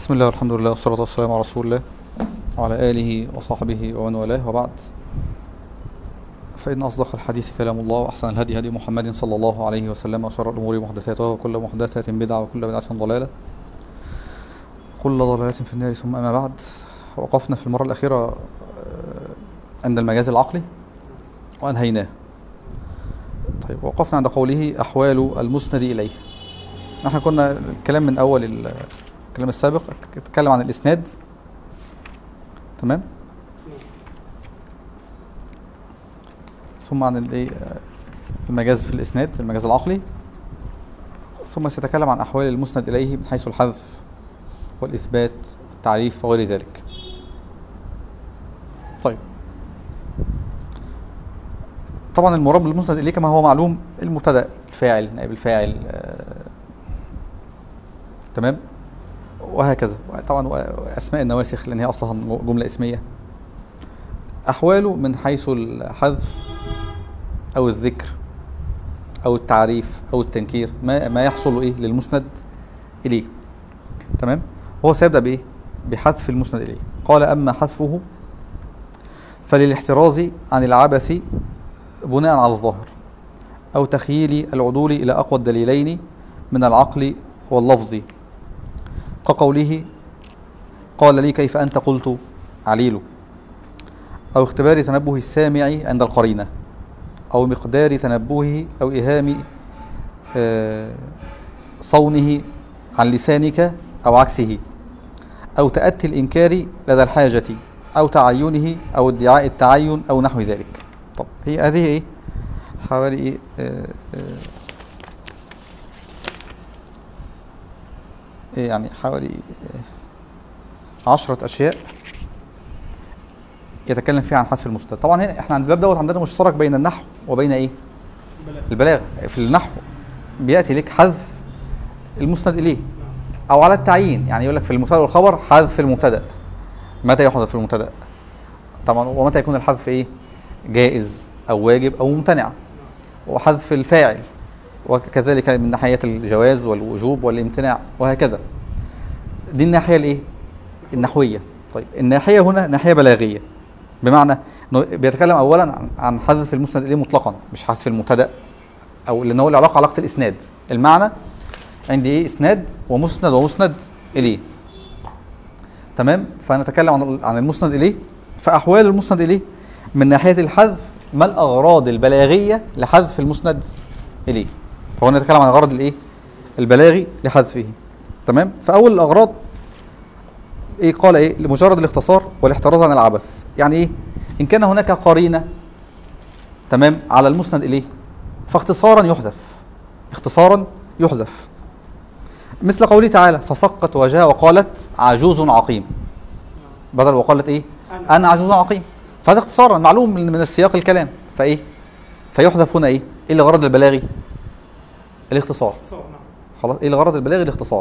بسم الله والحمد لله والصلاة والسلام على رسول الله وعلى آله وصحبه ومن والاه وبعد فإن أصدق الحديث كلام الله وأحسن الهدي هدي محمد صلى الله عليه وسلم وشر الأمور محدثاتها وكل محدثة بدعة وكل بدعة ضلالة كل ضلالة في النار ثم أما بعد وقفنا في المرة الأخيرة آه، عند المجاز العقلي وأنهيناه طيب وقفنا عند قوله أحوال المسند إليه نحن كنا الكلام من أول ال- الكلام السابق اتكلم عن الإسناد تمام ثم عن الايه آه، المجاز في الإسناد المجاز العقلي ثم سيتكلم عن أحوال المسند إليه من حيث الحذف والإثبات والتعريف وغير ذلك طيب طبعا المراد بالمسند إليه كما هو معلوم المبتدأ الفاعل نائب الفاعل آه، تمام وهكذا طبعا اسماء النواسخ لان هي اصلها جمله اسميه احواله من حيث الحذف او الذكر او التعريف او التنكير ما ما يحصل ايه للمسند اليه تمام هو سيبدا بايه بحذف المسند اليه قال اما حذفه فللاحتراز عن العبث بناء على الظاهر او تخييل العدول الى اقوى الدليلين من العقل واللفظ كقوله قال لي كيف أنت قلت عليل أو اختبار تنبه السامع عند القرينة أو مقدار تنبهه أو إيهام آه، صونه عن لسانك أو عكسه أو تأتي الإنكار لدى الحاجة أو تعينه أو ادعاء التعين أو نحو ذلك طب هي هذه إيه حوالي إيه آه، آه، إيه يعني حوالي آه، عشرة أشياء يتكلم فيها عن حذف المستند طبعا هنا احنا عند الباب دوت عندنا مشترك بين النحو وبين ايه البلاغه في النحو بياتي لك حذف المسند اليه او على التعيين يعني يقول لك في المبتدا والخبر حذف المبتدا متى يحذف المبتدا طبعا ومتى يكون الحذف ايه جائز او واجب او ممتنع وحذف الفاعل وكذلك من ناحيه الجواز والوجوب والامتناع وهكذا دي الناحيه الايه النحويه طيب الناحيه هنا ناحيه بلاغيه بمعنى انه بيتكلم اولا عن- عن حذف المسند اليه مطلقا مش حذف المبتدا او لان هو العلاقه علاقه الاسناد المعنى عندي ايه اسناد ومسند ومسند اليه تمام فنتكلم عن عن المسند اليه فاحوال المسند اليه من ناحيه الحذف ما الاغراض البلاغيه لحذف المسند اليه فهو نتكلم عن الغرض الايه البلاغي لحذفه تمام فاول الاغراض ايه قال ايه لمجرد الاختصار والاحتراز عن العبث يعني ايه ان كان هناك قرينه تمام على المسند اليه فاختصارا يحذف اختصارا يحذف مثل قوله تعالى فسقت وجهها وقالت عجوز عقيم بدل وقالت ايه انا عجوز عقيم فهذا اختصارا معلوم من من السياق الكلام فايه فيحذف هنا ايه ايه الغرض البلاغي الاختصار اختصار نعم خلاص ايه الغرض البلاغي الاختصار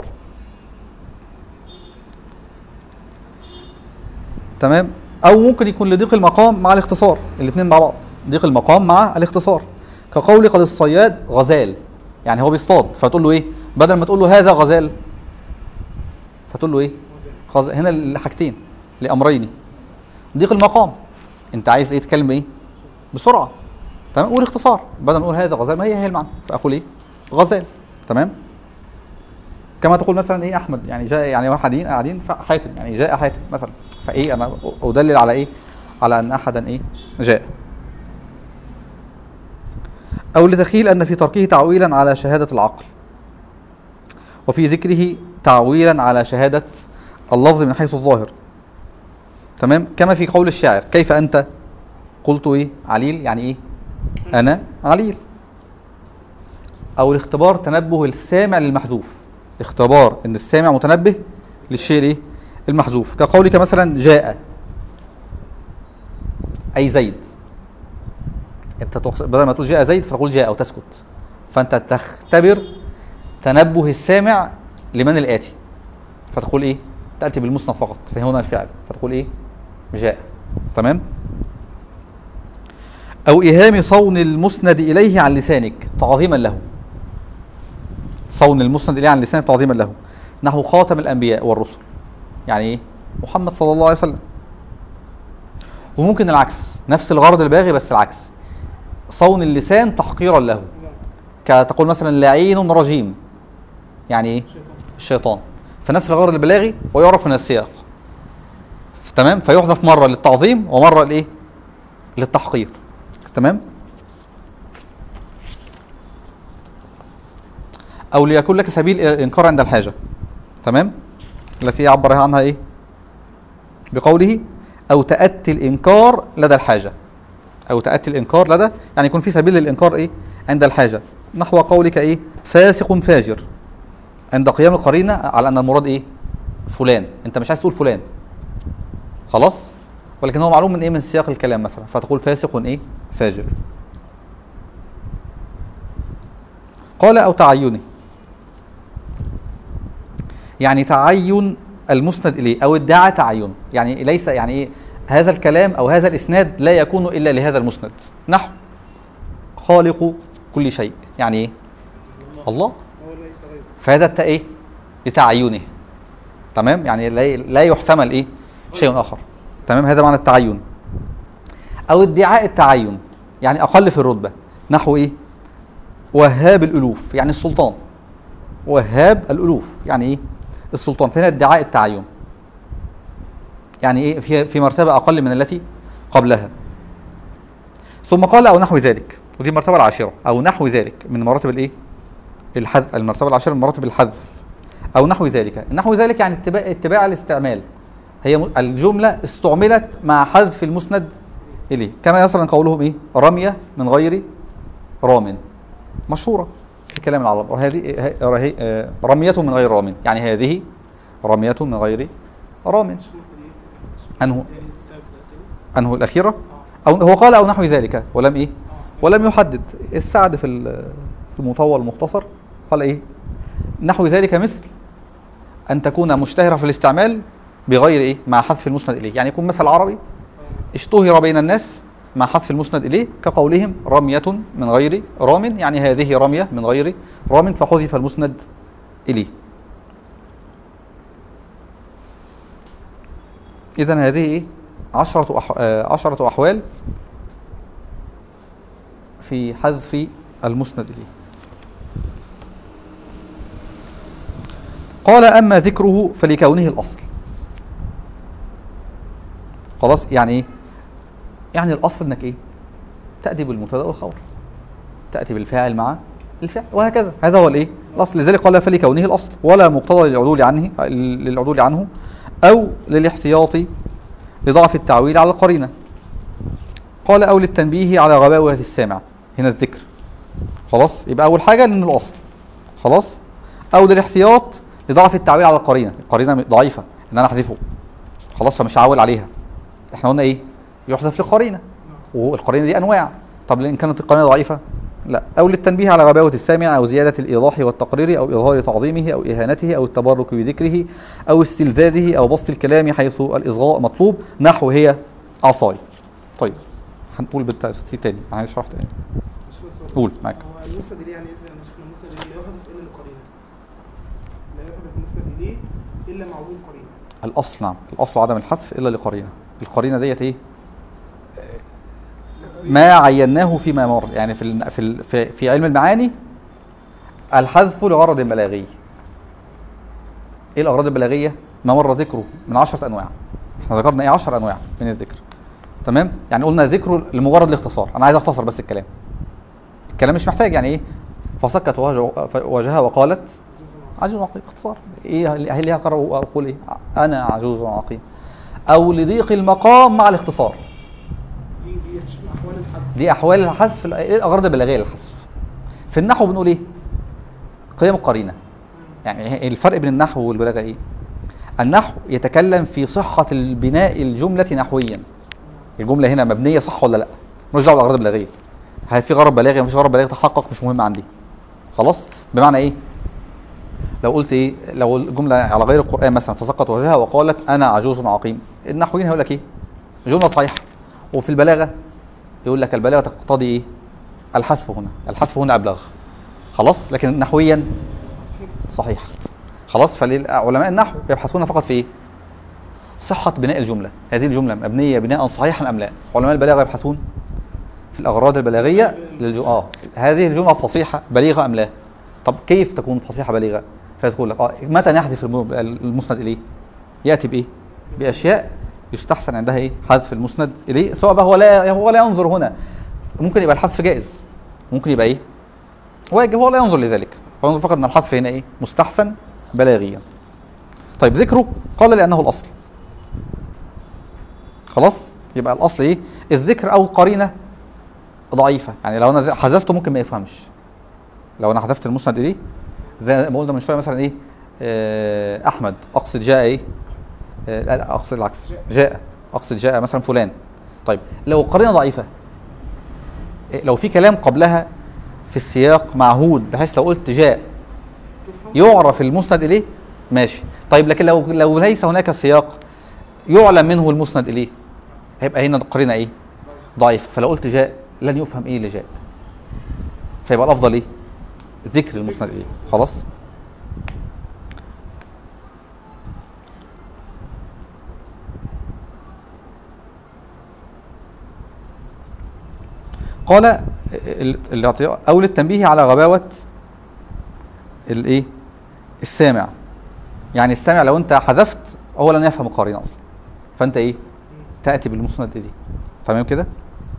تمام او ممكن يكون لضيق المقام مع الاختصار الاثنين مع بعض ضيق المقام مع الاختصار كقول قد الصياد غزال يعني هو بيصطاد فتقول له ايه بدل ما تقول له هذا غزال فتقول له ايه وزن. غز... هنا الحاجتين لامرين ضيق المقام انت عايز ايه تتكلم ايه بسرعه تمام قول اختصار بدل ما نقول هذا غزال ما هي هي المعنى فاقول ايه غزال تمام كما تقول مثلا ايه احمد يعني جاء يعني واحد قاعدين قاعدين حاتم يعني جاء حاتم مثلا فايه انا ادلل على ايه على ان احدا ايه جاء او لتخيل ان في تركه تعويلا على شهاده العقل وفي ذكره تعويلا على شهاده اللفظ من حيث الظاهر تمام كما في قول الشاعر كيف انت قلت ايه عليل يعني ايه انا عليل او الاختبار تنبه السامع للمحذوف اختبار ان السامع متنبه للشيء الايه المحذوف كقولك مثلا جاء اي زيد انت تقص- بدل ما تقول جاء زيد فتقول جاء او تسكت فانت تختبر تنبه السامع لمن الاتي فتقول ايه تاتي بالمسند فقط فهنا الفعل فتقول ايه جاء تمام او ايهام صون المسند اليه عن لسانك تعظيما له صون المسند اليه عن لسانك تعظيما له نحو خاتم الانبياء والرسل يعني ايه محمد صلى الله عليه وسلم وممكن العكس نفس الغرض الباغي بس العكس صون اللسان تحقيرا له كتقول مثلا لعين رجيم يعني ايه الشيطان فنفس الغرض البلاغي ويعرف من السياق تمام فيحذف مره للتعظيم ومره لايه للتحقير تمام او ليكون لك سبيل إلى الانكار عند الحاجه تمام التي يعبر عنها ايه بقوله او تاتي الانكار لدى الحاجه او تاتي الانكار لدى يعني يكون في سبيل للانكار ايه عند الحاجه نحو قولك ايه فاسق فاجر عند قيام القرينه على ان المراد ايه فلان انت مش عايز تقول فلان خلاص ولكن هو معلوم من ايه من سياق الكلام مثلا فتقول فاسق ايه فاجر قال او تعينه يعني تعين المسند اليه او ادعى تعين يعني ليس يعني ايه هذا الكلام او هذا الاسناد لا يكون الا لهذا المسند نحو خالق كل شيء يعني ايه الله هو ليس غيره فهذا الت ايه لتعينه تمام يعني لا لا يحتمل ايه شيء اخر تمام هذا معنى التعين او ادعاء التعين يعني اقل في الرتبه نحو ايه وهاب الالوف يعني السلطان وهاب الالوف يعني ايه السلطان فهنا ادعاء التعين يعني ايه في في مرتبه اقل من التي قبلها ثم قال او نحو ذلك ودي المرتبه العاشره او نحو ذلك من مراتب الايه الحذف المرتبه العاشره من مراتب الحذف او نحو ذلك نحو ذلك يعني اتباع اتباع الاستعمال هي م- الجمله استعملت مع حذف المسند اليه كما مثلا قولهم ايه رميه من غير رام مشهوره في كلام العرب وهذه ه- ره- آه، رميه من غير رام يعني هذه رميه من غير رام انه انه الاخيره او هو قال او نحو ذلك ولم ايه ولم يحدد السعد في ال- في المطول المختصر قال ايه نحو ذلك مثل ان تكون مشتهره في الاستعمال بغير ايه مع حذف المسند اليه يعني يكون مثل عربي اشتهر بين الناس مع حذف المسند اليه كقولهم رميه من غير رام يعني هذه رميه من غير رام فحذف المسند اليه اذا هذه ايه عشرة أح... آه، عشرة أحوال في حذف المسند إليه قال أما ذكره فلكونه الأصل خلاص يعني إيه؟ يعني الأصل إنك إيه؟ تأتي بالمبتدأ والخبر تأتي بالفاعل مع الفعل وهكذا هذا هو الإيه؟ الأصل لذلك قال فلكونه الأصل ولا مقتضى للعدول عنه للعدول عنه أو للاحتياط لضعف التعويل على القرينة قال أو للتنبيه على غباوة السامع هنا الذكر خلاص يبقى أول حاجة لأنه الأصل خلاص أو للاحتياط لضعف التعويل على القرينة القرينة ضعيفة إن أنا أحذفه خلاص فمش هعول عليها إحنا قلنا إيه يحذف للقرينة والقرينة دي أنواع طب إن كانت القرينة ضعيفة لا أو للتنبيه على غباوة السامع أو زيادة الإيضاح والتقرير أو إظهار تعظيمه أو إهانته أو التبرك بذكره أو استلذاذه أو بسط الكلام حيث الإصغاء مطلوب نحو هي عصاي طيب هنقول بالتفصيل تاني انا هشرح تاني مش بس قول معاك هو المسند اليه يعني ايه زي ما شفنا المسند اليه لا يحذف الا لقرينه لا يحذف المسند اليه الا مع وجود قرينه الاصل نعم الاصل عدم الحذف الا لقرينه القرينه ديت ايه ما عيناه فيما مر يعني في ال- في ال- في, في علم المعاني الحذف لغرض بلاغي ايه الاغراض البلاغيه ما مر ذكره من عشرة انواع احنا ذكرنا ايه 10 انواع من الذكر تمام يعني قلنا ذكره لمجرد الاختصار انا عايز اختصر بس الكلام الكلام مش محتاج يعني ايه فسكت وجه- وجهها وقالت عجوز عقيم اختصار ايه هل ليها قرأ اقول ايه انا عجوز عقيم او لضيق المقام مع الاختصار دي دي احوال الحذف دي احوال الحذف ايه الاغراض البلاغيه للحذف في النحو بنقول ايه قيم القرينه يعني الفرق بين النحو والبلاغه ايه النحو يتكلم في صحه البناء الجمله نحويا الجمله هنا مبنيه صح ولا لا مش دعوه بالاغراض البلاغيه هل في غرض بلاغي مفيش غرض بلاغي تحقق مش مهم عندي خلاص بمعنى ايه لو قلت ايه لو الجمله على غير القران مثلا فسقط وجهها وقالت انا عجوز عقيم النحويين هيقول لك ايه جمله صحيحه وفي البلاغه يقول لك البلاغه تقتضي ايه الحذف هنا الحذف هنا ابلغ خلاص لكن نحويا صحيح صحيح خلاص فعلماء النحو يبحثون فقط في ايه صحة بناء الجملة هذه الجملة مبنية بناء صحيحا أم لا علماء البلاغة يبحثون في الأغراض البلاغية للج... آه هذه الجملة فصيحة بليغة أم لا طب كيف تكون فصيحة بليغة فيقول لك آه متى نحذف الم- المسند إليه يأتي بإيه بأشياء يستحسن عندها إيه حذف المسند إليه سواء بقى هو لا هو لا ينظر هنا ممكن يبقى الحذف جائز ممكن يبقى إيه واجب هو لا ينظر لذلك هو ينظر فقط أن الحذف هنا إيه مستحسن بلاغيا طيب ذكره قال لأنه الأصل خلاص يبقى الاصل ايه الذكر او قرينه ضعيفه يعني لو انا حذفته ممكن ما يفهمش لو انا حذفت المسند اليه زي ما قلنا من شويه مثلا ايه آه احمد اقصد جاء ايه آه لا لا اقصد العكس جاء اقصد جاء مثلا فلان طيب لو قرينه ضعيفه إيه، لو في كلام قبلها في السياق معهود بحيث لو قلت جاء تفهم يعرف المسند اليه ماشي طيب لكن لو لو ليس هناك سياق يعلم منه المسند اليه هيبقى هنا قرينه ايه ضعيفه فلو قلت جاء لن يفهم ايه اللي جاء فيبقى الافضل ايه ذكر المسند اليه خلاص قال ال- الاعطياء او للتنبيه على غباوه الايه السامع يعني السامع لو انت حذفت هو لن يفهم القرينه اصلا فانت ايه تاتي بالمسند اليه تمام كده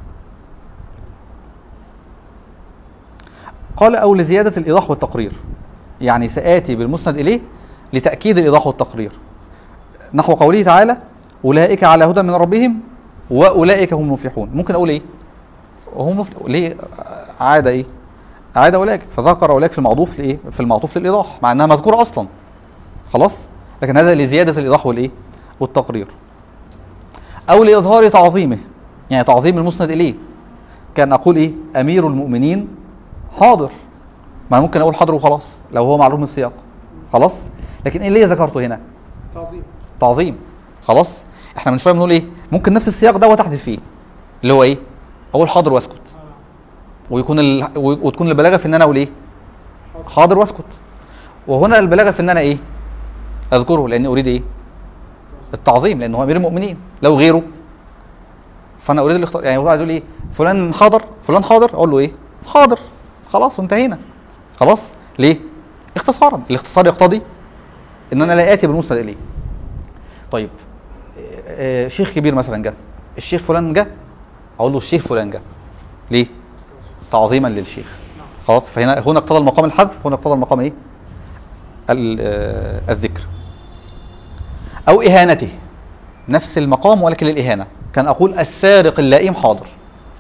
قال او لزياده الايضاح والتقرير يعني ساتي بالمسند اليه لتاكيد الايضاح والتقرير نحو قوله تعالى اولئك على هدى من ربهم واولئك هم المفلحون ممكن اقول ايه هم مفل... ليه عاد ايه عاد اولئك فذكر اولئك في المعطوف لايه في المعطوف للايضاح مع انها مذكوره اصلا خلاص لكن هذا لزياده الايضاح والايه والتقرير او لاظهار تعظيمه يعني تعظيم المسند اليه كان اقول ايه امير المؤمنين حاضر ما أنا ممكن اقول حاضر وخلاص لو هو معلوم السياق خلاص لكن ايه اللي ذكرته هنا تعظيم تعظيم خلاص احنا من شويه بنقول ايه ممكن نفس السياق ده وتحدث فيه اللي هو ايه اقول حاضر واسكت آه. ويكون ال... وتكون البلاغه في ان انا اقول ايه حاضر. حاضر واسكت وهنا البلاغه في ان انا ايه اذكره لاني اريد ايه التعظيم لانه هو امير المؤمنين لو غيره فانا اريد الاختار يعني واحد يقول ايه فلان حاضر فلان حاضر اقول له ايه حاضر خلاص وانتهينا خلاص ليه اختصارا الاختصار يقتضي ان انا لا اتي بالمسند اليه طيب آه، آه، شيخ كبير مثلا جه الشيخ فلان جه اقول له الشيخ فلان جه ليه تعظيما للشيخ خلاص فهنا هنا اقتضى المقام الحذف هنا اقتضى المقام ايه ال- آه، الذكر او اهانته نفس المقام ولكن للاهانه كان اقول السارق اللئيم حاضر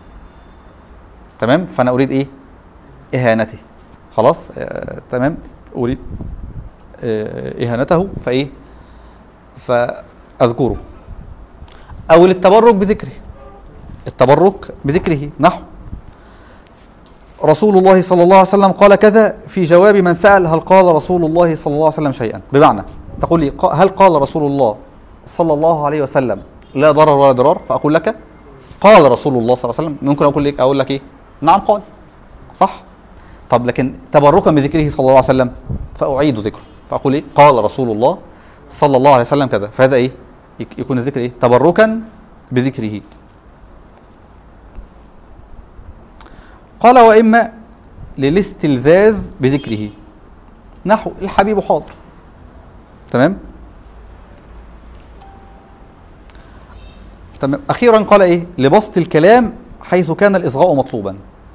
تمام فانا اريد ايه اهانته خلاص آه تمام اريد آه اهانته فايه فاذكره او للتبرك بذكره التبرك بذكره نحو رسول الله صلى الله عليه وسلم قال كذا في جواب من سأل هل قال رسول الله صلى الله عليه وسلم شيئا بمعنى تقول لي ق- هل قال رسول الله صلى الله عليه وسلم لا ضرر ولا ضرار فأقول لك قال رسول الله صلى الله عليه وسلم ممكن أقول لك أقول لك إيه نعم قال صح طب لكن تبركا بذكره صلى الله عليه وسلم فأعيد ذكره فأقول إيه قال رسول الله صلى الله عليه وسلم كذا فهذا إيه يك- يكون الذكر إيه تبركا بذكره قال وإما للاستلذاذ بذكره نحو الحبيب حاضر تمام تمام أخيرا قال إيه لبسط الكلام حيث كان الإصغاء مطلوبا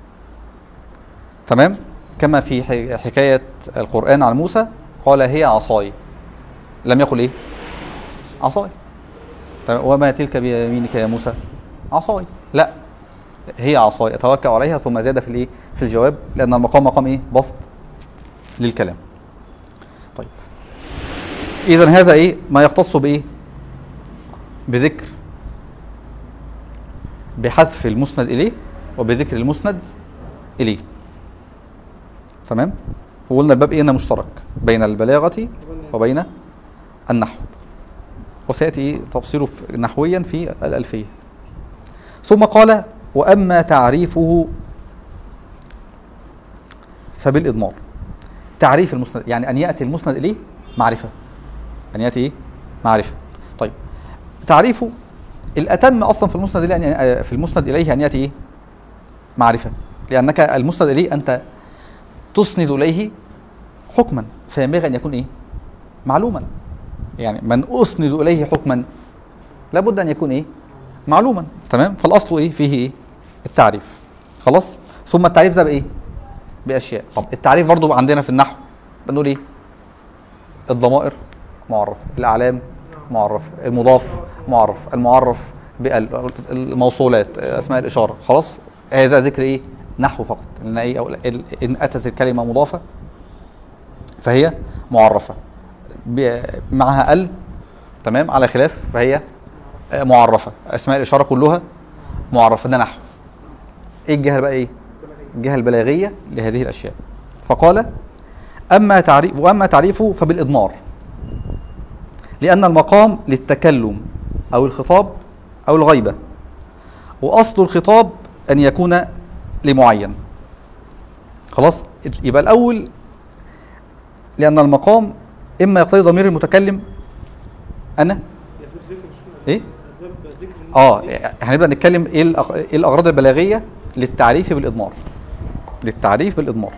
تمام كما في ح- حكاية القرآن عن موسى قال هي عصاي لم يقل إيه عصاي تمام وما تلك بيمينك يا موسى عصاي لا هي عصاي اتوكا عليها ثم زاد في الايه في الجواب لان المقام مقام ايه بسط للكلام طيب اذا هذا ايه ما يختص بايه بذكر بحذف المسند اليه وبذكر المسند اليه تمام وقلنا الباب ايه إنه مشترك بين البلاغه وبين النحو وسياتي إيه تفصيله في- نحويا في الالفيه ثم قال واما تعريفه فبالاضمار تعريف المسند يعني ان ياتي المسند اليه معرفه ان ياتي ايه معرفه طيب تعريفه الاتم اصلا في المسند اليه أن- في المسند اليه ان ياتي ايه معرفه لانك المسند اليه انت تسند اليه حكما فينبغي ان يكون ايه معلوما يعني من اسند اليه حكما لابد ان يكون ايه معلوما تمام فالاصل ايه فيه ايه التعريف خلاص ثم التعريف ده بايه باشياء طب التعريف برضو عندنا في النحو بنقول ايه الضمائر معرف الاعلام معرف المضاف معرف المعرف بال الموصولات اسماء الاشاره خلاص هذا ذكر ايه نحو فقط ان ايه أو ال- ان اتت الكلمه مضافه فهي معرفه ب- معها ال تمام على خلاف فهي آه، معرفه اسماء الاشاره كلها معرفه ده نحو ايه الجهه بقى ايه الجهه البلاغيه لهذه الاشياء فقال اما تعريف واما تعريفه فبالاضمار لان المقام للتكلم او الخطاب او الغيبه واصل الخطاب ان يكون لمعين خلاص يبقى الاول لان المقام اما يقتضي ضمير المتكلم انا اسباب ذكر مش كده ايه اسباب ذكر اه هنبدا نتكلم ايه الأغ- ايه الاغراض البلاغيه للتعريف بالاضمار للتعريف بالاضمار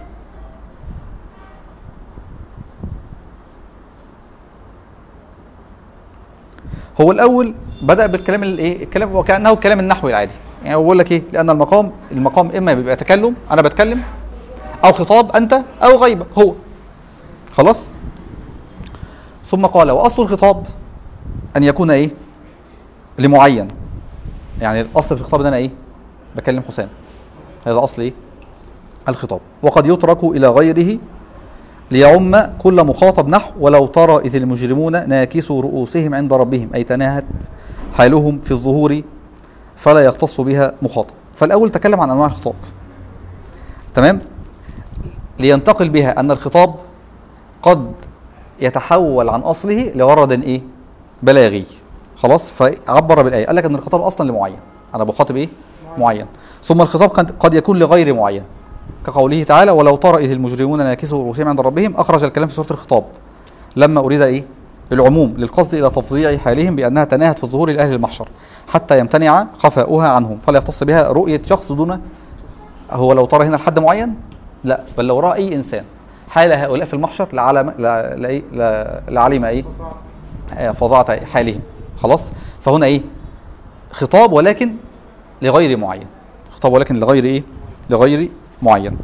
هو الاول بدا بالكلام الايه الكلام وكانه الكلام النحوي العادي يعني هو بيقول لك ايه لان المقام المقام اما بيبقى تكلم انا بتكلم او خطاب انت او غيبه هو خلاص ثم قال واصل الخطاب ان يكون ايه لمعين يعني الاصل في الخطاب ان انا ايه بكلم حسام هذا اصل ايه الخطاب وقد يترك الى غيره ليعم كل مخاطب نحو ولو ترى اذ المجرمون ناكسوا رؤوسهم عند ربهم اي تناهت حالهم في الظهور فلا يختص بها مخاطب فالاول تكلم عن انواع الخطاب تمام لينتقل بها ان الخطاب قد يتحول عن اصله لغرض ايه بلاغي خلاص فعبر بالايه قال لك ان الخطاب اصلا لمعين انا بخاطب ايه معين ثم الخطاب قد- قد يكون لغير معين كقوله تعالى ولو ترى اذ المجرمون ناكسوا رؤوسهم عند ربهم اخرج الكلام في سوره الخطاب لما اريد ايه العموم للقصد الى تفظيع حالهم بانها تناهت في الظهور لاهل المحشر حتى يمتنع خفاؤها عنهم فلا يختص بها رؤيه شخص دون هو لو ترى هنا لحد معين لا بل لو راى اي انسان حال هؤلاء في المحشر لعلم لا- لا- لا- لعلم ايه فصاعة. آه، فظاعة حالهم خلاص فهنا ايه خطاب ولكن لغير معين خطاب ولكن لغير ايه لغير معين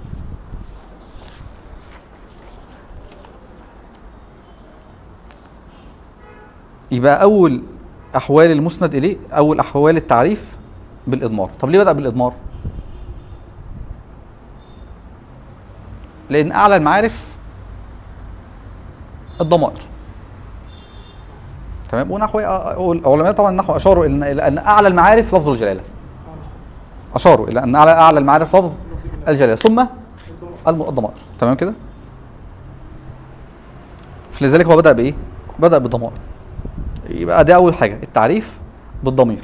يبقى اول احوال المسند اليه اول احوال التعريف بالاضمار طب ليه بدا بالاضمار لان اعلى المعارف الضمائر تمام ونحو العلماء طبعا النحو اشاروا إلى- الى ان اعلى المعارف لفظ الجلاله اشاروا الى ان اعلى اعلى المعارف لفظ الجلاله ثم الم- الضمائر تمام كده لذلك هو بدا بايه بدا بالضمائر يبقى ده اول حاجه التعريف بالضمير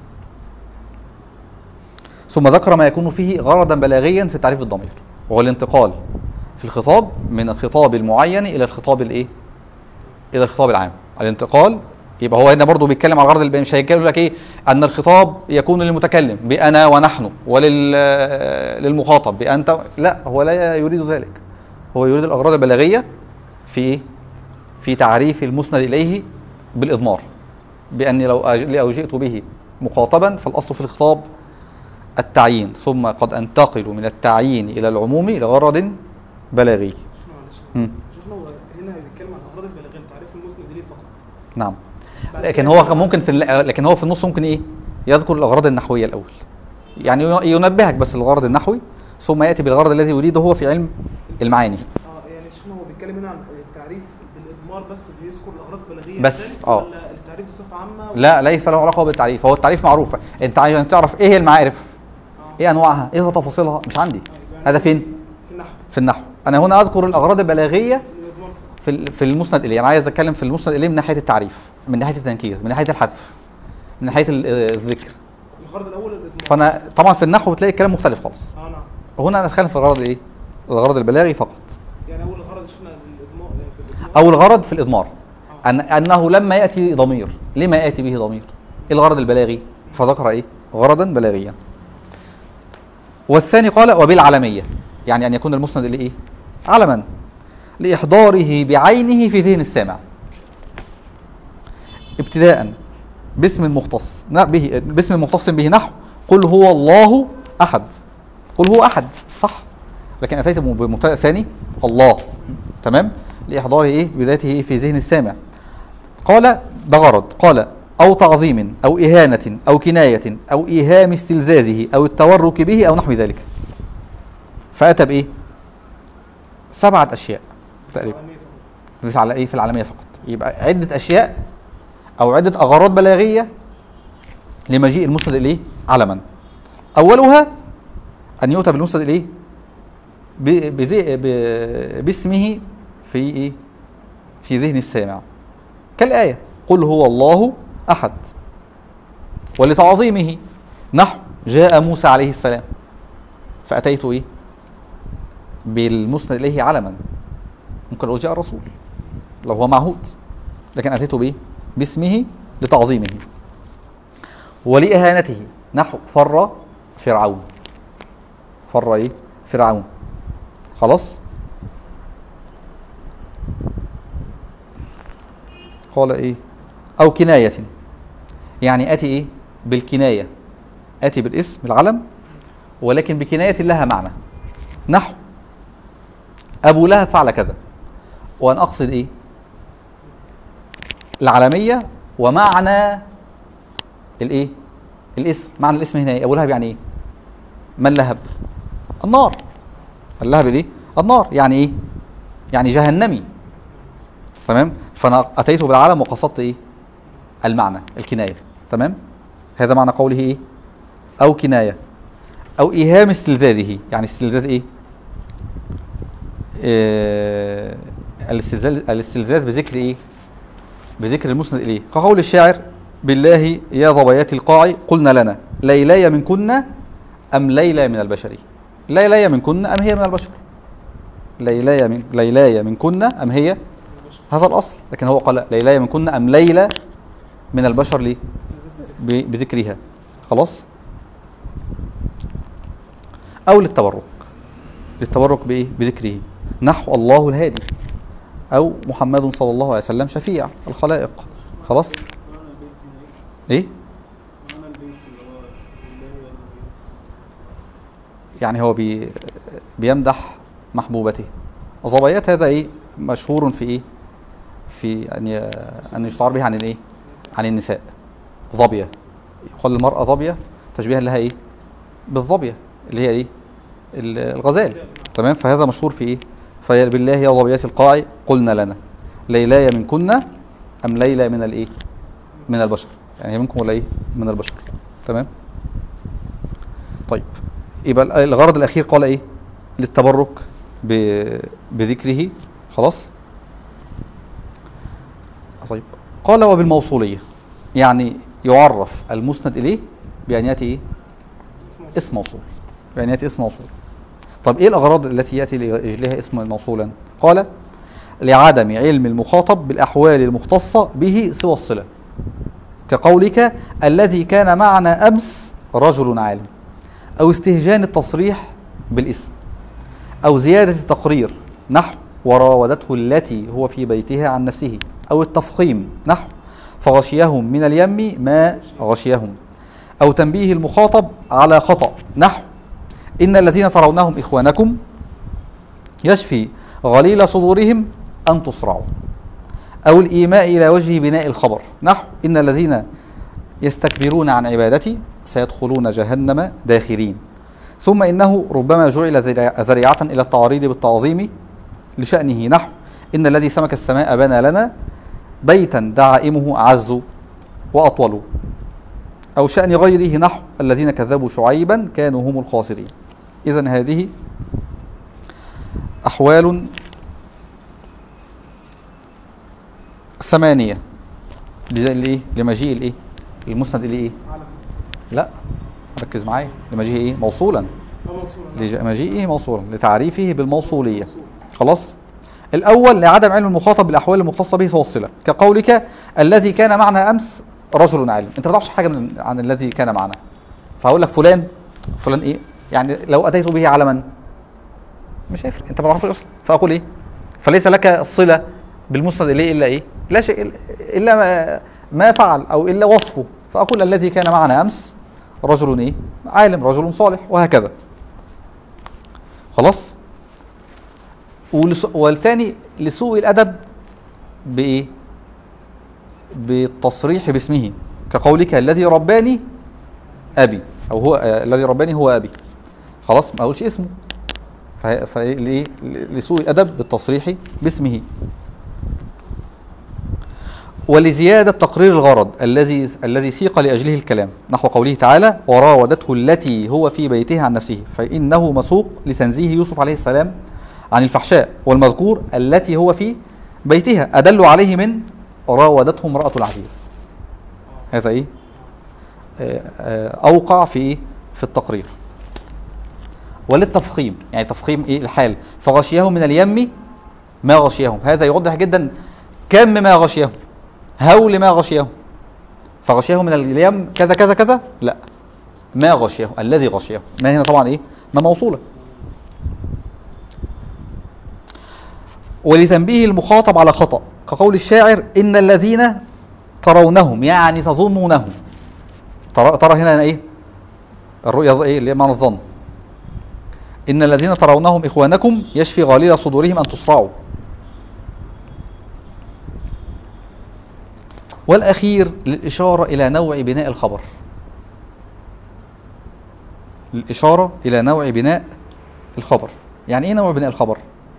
ثم ذكر ما يكون فيه غرضا بلاغيا في تعريف الضمير وهو الانتقال في الخطاب من الخطاب المعين الى الخطاب الايه الى الخطاب العام الانتقال يبقى هو هنا برضه بيتكلم على الغرض البياني مش هيتكلم لك ايه ان الخطاب يكون للمتكلم بانا ونحن ولل للمخاطب بانت لا هو لا يريد ذلك هو يريد الاغراض البلاغيه في ايه في تعريف المسند اليه بالاضمار باني لو أج- لو جئت به مخاطبا فالاصل في الخطاب التعيين ثم قد انتقل من التعيين الى العموم لغرض بلاغي معلش مم. شيخنا هو هنا بيتكلم عن الاغراض البلاغيه تعريف المسند ليه فقط نعم بعد لكن كده هو بقى- كان ممكن في ال- لكن هو في النص ممكن ايه يذكر الاغراض النحويه الاول يعني ي- ينبهك بس الغرض النحوي ثم ياتي بالغرض الذي يريده هو في علم المعاني اه يعني شيخنا هو بيتكلم هنا عن التعريف بالاضمار بس بيذكر الاغراض البلاغيه بس، ذلك اه. ولا التعريف بصفه عامه لا ليس له علاقه بالتعريف هو التعريف معروف انت عايز تعرف ايه هي المعارف اه. ايه انواعها ايه تفاصيلها مش عندي يبقى هذا فين في النحو في النحو انا هنا اذكر الاغراض البلاغيه الاضمار فقط. في ال- في المسند اليه انا عايز اتكلم في المسند اليه من ناحيه التعريف من ناحيه التنكير من ناحيه الحذف من ناحيه ال- الذكر الغرض الاول الاضمار فانا طبعا في النحو بتلاقي الكلام مختلف خالص اه نعم هنا انا اتكلم في الغرض ايه الغرض البلاغي فقط يعني اول غرض شيخنا الاضمار بالاضمار او الغرض في الاضمار أن انه لما ياتي ضمير لما ياتي به ضمير ايه الغرض البلاغي فذكر ايه غرضا بلاغيا والثاني قال وبالعلميه يعني ان يكون المسند اليه ايه علما لاحضاره بعينه في ذهن السامع ابتداء باسم مختص نا- به باسم مختص به نحو قل هو الله احد قل هو احد صح لكن اتيت بمبتدا ثاني الله تمام لاحضاره ايه بذاته إيه في ذهن السامع قال ده غرض قال او تعظيم او اهانه او كنايه او ايهام استلذاذه او التورك به او نحو ذلك فاتى بايه سبعه اشياء تقريبا عالمية فقط. بس على ايه في العالميه فقط يبقى عده اشياء او عده اغراض بلاغيه لمجيء المسند اليه علما اولها ان يؤتى بالمسند اليه ب- بذي- ب- باسمه في ايه في ذهن السامع كالايه قل هو الله احد ولتعظيمه نحو جاء موسى عليه السلام فاتيت ايه بالمسند اليه علما ممكن اقول جاء الرسول لو هو معهود لكن اتيته بايه باسمه لتعظيمه ولاهانته نحو فر فرعون فر ايه فرعون خلاص قال ايه او كنايه يعني اتي ايه بالكنايه اتي بالاسم العلم ولكن بكنايه لها معنى نحو ابو لهب فعل كذا وانا اقصد ايه العالميه ومعنى الايه الاسم معنى الاسم هنا ايه ابو لهب يعني ايه من لهب النار اللهب الايه النار يعني ايه يعني جهنمي تمام فانا اتيت بالعالم وقصدت ايه المعنى الكنايه تمام هذا معنى قوله ايه او كنايه او ايهام استلذاذه يعني استلذاذ ايه آه، الاستلذاذ الاستلذاذ بذكر ايه بذكر المسند اليه كقول الشاعر بالله يا ظبيات القاع قلنا لنا ليلاي منكن ام ليلى من البشر ليلاي منكن ام هي من البشر ليلاي من ليلاي منكن ام هي هذا الاصل لكن هو قال ليلاي منكن ام ليلى من البشر ليه استفزاز بذكر. ب- بذكرها خلاص او للتبرك للتبرك بايه بذكره نحو الله الهادي او محمد صلى الله عليه وسلم شفيع الخلائق خلاص معنى البيت هنا ايه؟ ايه معنى البيت اللي هو لله والنبي. يعني هو بي بيمدح محبوبته ظبيات هذا ايه مشهور في ايه في ان ي- ان يستعار به عن الايه عن النساء ظبيه يقال المراه ظبيه تشبيها لها ايه بالظبيه اللي هي ايه ال- الغزال تمام فهذا مشهور في ايه فيا بالله يا ظبيات القاع قلنا لنا ليلاي منكن ام ليلى من الايه من البشر يعني هي منكم ولا ايه من البشر تمام طيب يبقى ال- الغرض الاخير قال ايه للتبرك ب- بذكره خلاص طيب قال وبالموصوليه يعني يعرف المسند اليه بان ياتي ايه اسمه اسم موصول بان ياتي اسم موصول طب ايه الاغراض التي ياتي لاجلها اسم موصولا قال لعدم علم المخاطب بالاحوال المختصه به سوى الصله كقولك الذي كان معنا امس رجل عالم او استهجان التصريح بالاسم او زياده التقرير نحو وراودته التي هو في بيتها عن نفسه او التفخيم نحو فغشيهم من اليم ما غشيهم او تنبيه المخاطب على خطا نحو ان الذين ترونهم اخوانكم يشفي غليل صدورهم ان تصرعوا او الايماء الى وجه بناء الخبر نحو ان الذين يستكبرون عن عبادتي سيدخلون جهنم داخرين ثم انه ربما جعل ذريع- ذريعه الى التعريض بالتعظيم لشانه نحو ان الذي سمك السماء بنى لنا بيتا دعائمه اعز واطول او شان غيره نحو الذين كذبوا شعيبا كانوا هم الخاسرين اذا هذه احوال ثمانيه لج- لايه لمجيء الايه المسند اليه ايه علم لا ركز معايا لمجيء ايه موصولا أو موصول نعم. لمجيئه موصولا لتعريفه بالموصوليه خلاص الاول لعدم علم المخاطب بالاحوال المختصه به فوصله كقولك الذي كان معنا امس رجل عالم انت ما تعرفش حاجه من عن الذي كان معنا فهقول لك فلان فلان ايه يعني لو اتيت به علما مش هيفرق انت ما تعرفش اصلا فاقول ايه فليس لك صله بالمسند اليه الا ايه لا شيء إلا- الا ما, ما فعل او الا وصفه فاقول الذي كان معنا امس رجل ايه عالم رجل صالح وهكذا خلاص ولس- والتاني لسوء الادب بايه بالتصريح باسمه كقولك الذي رباني ابي او هو آه الذي رباني هو ابي خلاص ما اقولش اسمه فه- فايه لإيه؟ لسوء الادب بالتصريح باسمه ولزيادة تقرير الغرض الذي الذي سيق لأجله الكلام نحو قوله تعالى وراودته التي هو في بيتها عن نفسه فإنه مسوق لتنزيه يوسف عليه السلام عن الفحشاء والمذكور التي هو في بيتها أدل عليه من راودته امرأة العزيز هذا إيه آه، آه، أوقع في إيه في التقرير وللتفخيم يعني تفخيم إيه الحال فغشيهم من اليم ما غشيهم هذا يوضح جدا كم ما غشيهم هول ما غشيهم فغشيهم من اليم كذا كذا كذا لا ما غشيهم الذي غشيهم ما هنا طبعا ايه ما موصوله ولتنبيه المخاطب على خطأ كقول الشاعر إن الذين ترونهم يعني تظنونهم ترى, ترى هنا ايه الرؤيا ايه اللي هي معنى الظن إن الذين ترونهم إخوانكم يشفي غليل صدورهم أن تصرعوا والأخير للإشارة إلى نوع بناء الخبر للإشارة إلى نوع بناء الخبر يعني إيه نوع بناء الخبر؟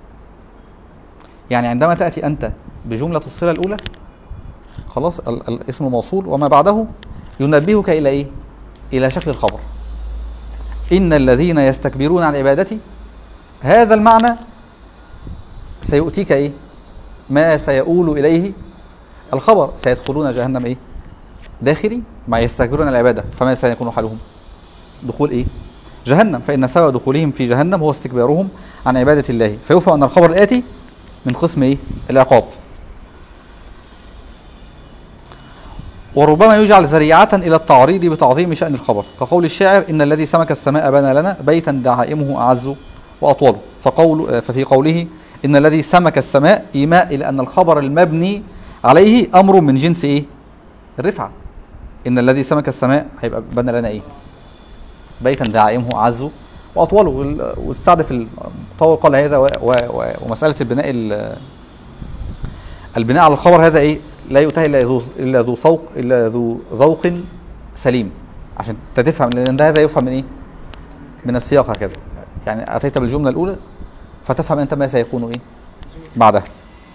يعني عندما تأتي أنت بجملة الصلة الأولى خلاص ال- الاسم موصول وما بعده ينبهك إلى إيه؟ إلى شكل الخبر إن الذين يستكبرون عن عبادتي هذا المعنى سيؤتيك إيه؟ ما سيؤول إليه الخبر سيدخلون جهنم ايه داخلي ما يستكبرون عن العباده فما سيكون حالهم دخول ايه جهنم فان سبب دخولهم في جهنم هو استكبارهم عن عباده الله فيفهم ان الخبر الاتي من قسم ايه العقاب وربما يجعل ذريعة إلى التعريض بتعظيم شأن الخبر كقول الشاعر إن الذي سمك السماء بنى لنا بيتا دعائمه أعز وأطول فقول ففي قوله إن الذي سمك السماء إيماء إلى أن الخبر المبني عليه أمر من جنس إيه؟ الرفعة إن الذي سمك السماء هيبقى بنى لنا إيه؟ بيتا دعائمه أعز وأطول وال- والسعد في المطور قال هذا و و و ومسألة البناء ال- البناء على الخبر هذا إيه؟ لا يؤتى إلا ذو إلا ذو سوق إلا ذو ذوق سليم عشان أنت تفهم لأن ده هذا يفهم من إيه؟ من السياق هكذا يعني أتيت بالجملة الأولى فتفهم أنت ما سيكون إيه؟ بعدها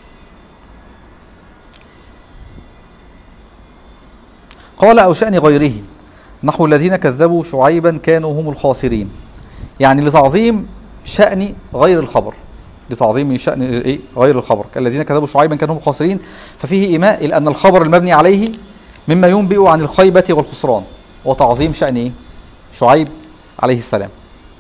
قال أو شأن غيره نحو الذين كذبوا شعيبا كانوا هم الخاسرين يعني لتعظيم شأن غير الخبر لتعظيم شأن إيه؟ غير الخبر الذين كذبوا شعيبا كانوا هم الخاسرين ففيه إيماء إلى أن الخبر المبني عليه مما ينبئ عن الخيبة والخسران وتعظيم شأن إيه؟ شعيب عليه السلام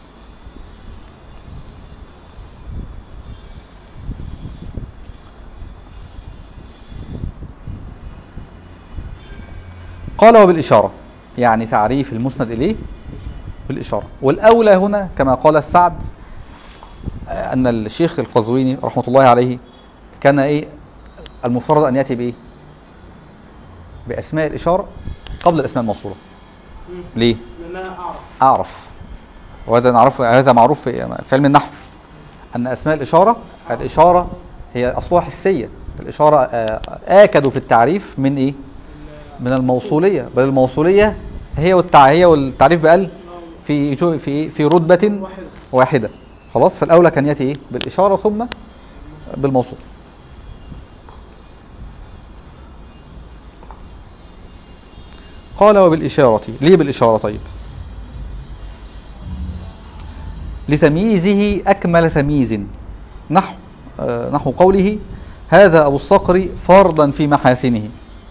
قال وبالإشارة يعني تعريف المسند إليه بالإشارة والأولى هنا كما قال السعد آه، أن الشيخ القزويني رحمة الله عليه كان إيه المفترض أن يأتي بإيه بأسماء الإشارة قبل الأسماء الموصولة مم. ليه؟ لان انا اعرف أعرف وهذا نعرفه هذا معروف في في علم النحو أن أسماء الإشارة الإشارة هي أصلها حسية الإشارة آه، آكد في التعريف من إيه؟ من الموصولية بل الموصولية هي والتع... هي والتعريف بأقل في جو... في إيه؟ في رتبة واحد واحدة خلاص فالأولى كان يأتي إيه؟ بالإشارة ثم بالموصول قال وبالإشارة ليه بالإشارة طيب لتمييزه أكمل تمييز نحو آه نحو قوله هذا أبو الصقر فرضا في محاسنه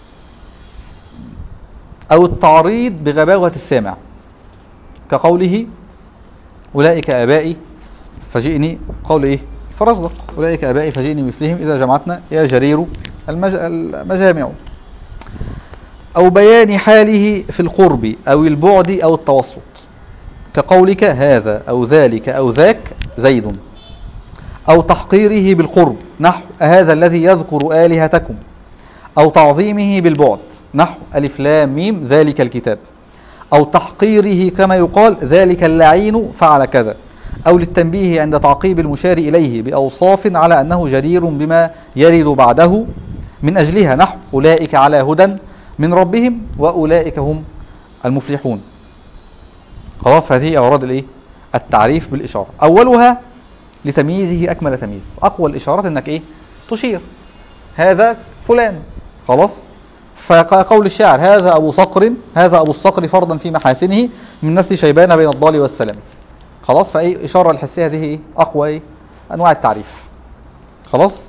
أو التعريض بغباوة السامع كقوله أولئك آبائي فجئني قول إيه فرزدق أولئك آبائي فجئني مثلهم إذا جمعتنا يا جرير المج... المجامع أو بيان حاله في القرب أو البعد أو التوسط كقولك هذا أو ذلك أو ذاك زيد أو تحقيره بالقرب نحو هذا الذي يذكر آلهتكم أو تعظيمه بالبعد نحو ألف لام ميم ذلك الكتاب أو تحقيره كما يقال ذلك اللعين فعل كذا أو للتنبيه عند تعقيب المشار إليه بأوصاف على أنه جدير بما يرد بعده من أجلها نحو أولئك على هدى من ربهم وأولئك هم المفلحون خلاص هذه أغراض الإيه؟ التعريف بالإشارة أولها لتمييزه أكمل تمييز أقوى الإشارات أنك إيه؟ تشير هذا فلان خلاص فقول الشاعر هذا أبو صقر هذا أبو الصقر فرضا في محاسنه من نسل شيبان بين الضال والسلام خلاص فأي إشارة الحسية هذه إيه؟ أقوى إيه؟ أنواع التعريف خلاص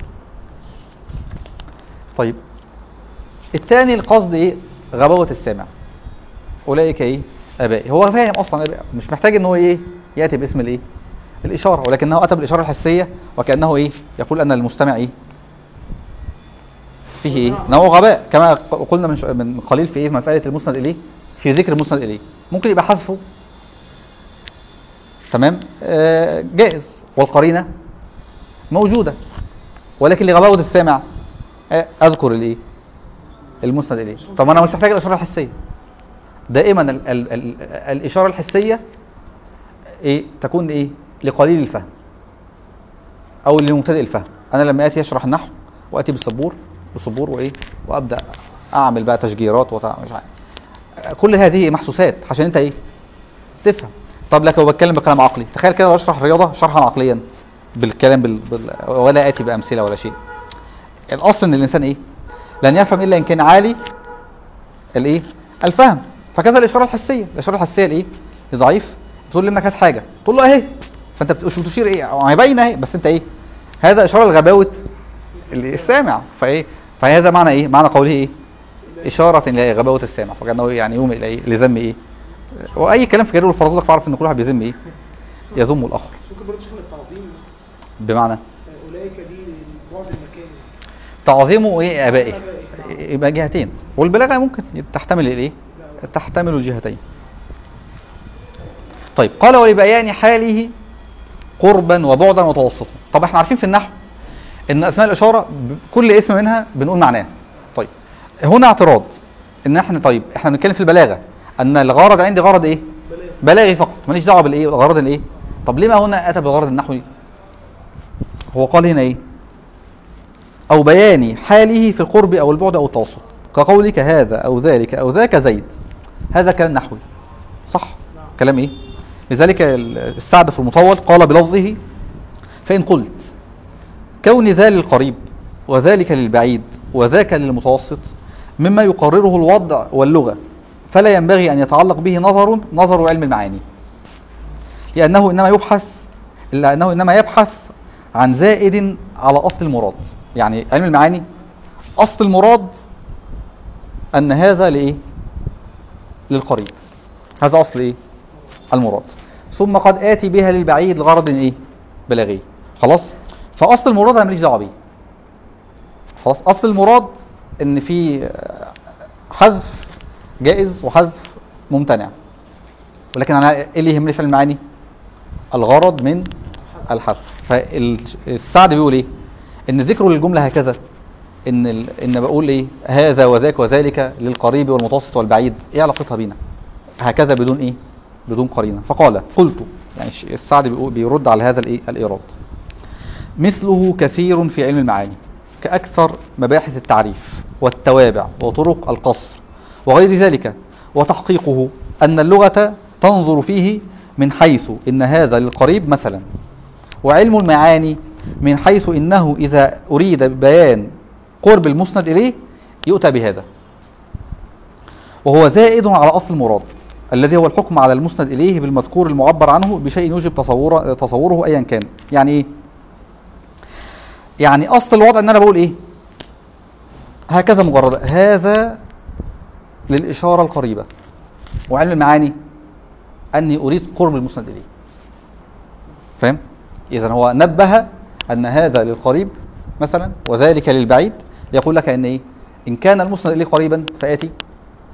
طيب الثاني القصد إيه غباوة السامع أولئك إيه آبائي هو فاهم أصلا آبائي. مش محتاج إن هو إيه يأتي باسم الإيه الإشارة ولكنه أتى بالإشارة الحسية وكأنه إيه يقول أن المستمع إيه فيه إيه نوع غباء كما قلنا من ش- من قليل في إيه في مسألة المسند إليه في ذكر المسند إليه ممكن يبقى حذفه تمام آه جائز والقرينة موجودة ولكن لغباوة السامع آه أذكر الإيه المسند إليه طب أنا مش محتاج الإشارة الحسية دائما ال ال ال الإشارة الحسية إيه تكون إيه لقليل الفهم أو لمبتدئ الفهم أنا لما آتي أشرح النحو وآتي بالسبور بسبور وإيه وأبدأ أعمل بقى تشجيرات وتع... مش عارف كل هذه محسوسات عشان أنت إيه تفهم طب لك لو بتكلم بكلام عقلي تخيل كده لو اشرح رياضه شرحا عقليا بالكلام بال... بال... ولا اتي بامثله ولا شيء الاصل ان الانسان ايه لن يفهم الا ان كان عالي الايه الفهم فكذا الاشاره الحسيه الاشاره الحسيه الايه ضعيف تقول لابنك هات حاجه تقول له اهي فانت بت- مش بتشير ايه ما هي باينه اهي بس انت ايه هذا اشاره لغباوه اللي السامع فايه فهذا معنى ايه معنى قوله ايه اشاره الى غباوه السامع وكانه يعني يوم الى ايه لذم ايه واي كلام في جرير الفرزدق فاعرف ان كل واحد بيذم ايه يذم الاخر ممكن برضه شكل التعظيم بمعنى آه، اولئك دي البعد المكاني تعظيمه ايه ابائي آبائي. يبقى جهتين والبلاغه ممكن تحتمل الايه لا، تحتمل الجهتين طيب قال ولبيان حاله قربا وبعدا وتوسطا طب احنا عارفين في النحو ان اسماء الاشاره ب- كل اسم منها بنقول معناه طيب هنا اعتراض ان احنا طيب احنا بنتكلم في البلاغه ان الغرض عندي غرض ايه بلاغ بلاغي فقط ماليش دعوه بالايه غرض الايه طب ليه ما هنا اتى بالغرض النحوي هو قال هنا ايه او بيان حاله في القرب او البعد او التوسط كقولك هذا او ذلك او ذاك زيد هذا كلام نحوي صح نعم. كلام ايه لذلك ال- السعد في المطول قال بلفظه فان قلت كون ذا للقريب وذلك للبعيد وذاك للمتوسط مما يقرره الوضع واللغه فلا ينبغي ان يتعلق به نظر نظر علم المعاني لانه انما يبحث الا انه انما يبحث عن زائد على اصل المراد يعني علم المعاني اصل المراد ان هذا لايه للقريب هذا اصل ايه المراد ثم قد اتي بها للبعيد لغرض ايه بلاغي خلاص فاصل المراد انا ماليش دعوه بيه خلاص اصل المراد ان في آه، حذف جائز وحذف ممتنع ولكن انا ايه اللي يهمني في المعاني الغرض من الحذف فالسعد بيقول ايه ان ذكر للجمله هكذا ان ال... ان بقول ايه هذا وذاك وذلك للقريب والمتوسط والبعيد ايه علاقتها بينا هكذا بدون ايه بدون قرينه فقال قلت يعني الش- السعد بيقول بيرد على هذا الايه الايراد مثله كثير في علم المعاني كأكثر مباحث التعريف والتوابع وطرق القصر وغير ذلك وتحقيقه أن اللغة تنظر فيه من حيث إن هذا للقريب مثلا وعلم المعاني من حيث إنه إذا أريد بيان قرب المسند إليه يؤتى بهذا وهو زائد على أصل المراد الذي هو الحكم على المسند إليه بالمذكور المعبر عنه بشيء يوجب تصور تصوره أيا كان يعني إيه يعني اصل الوضع ان انا بقول ايه هكذا مجرد هذا للاشاره القريبه وعلم المعاني اني اريد قرب المسند اليه فاهم اذا هو نبه ان هذا للقريب مثلا وذلك للبعيد يقول لك ان ايه ان كان المسند اليه قريبا فاتي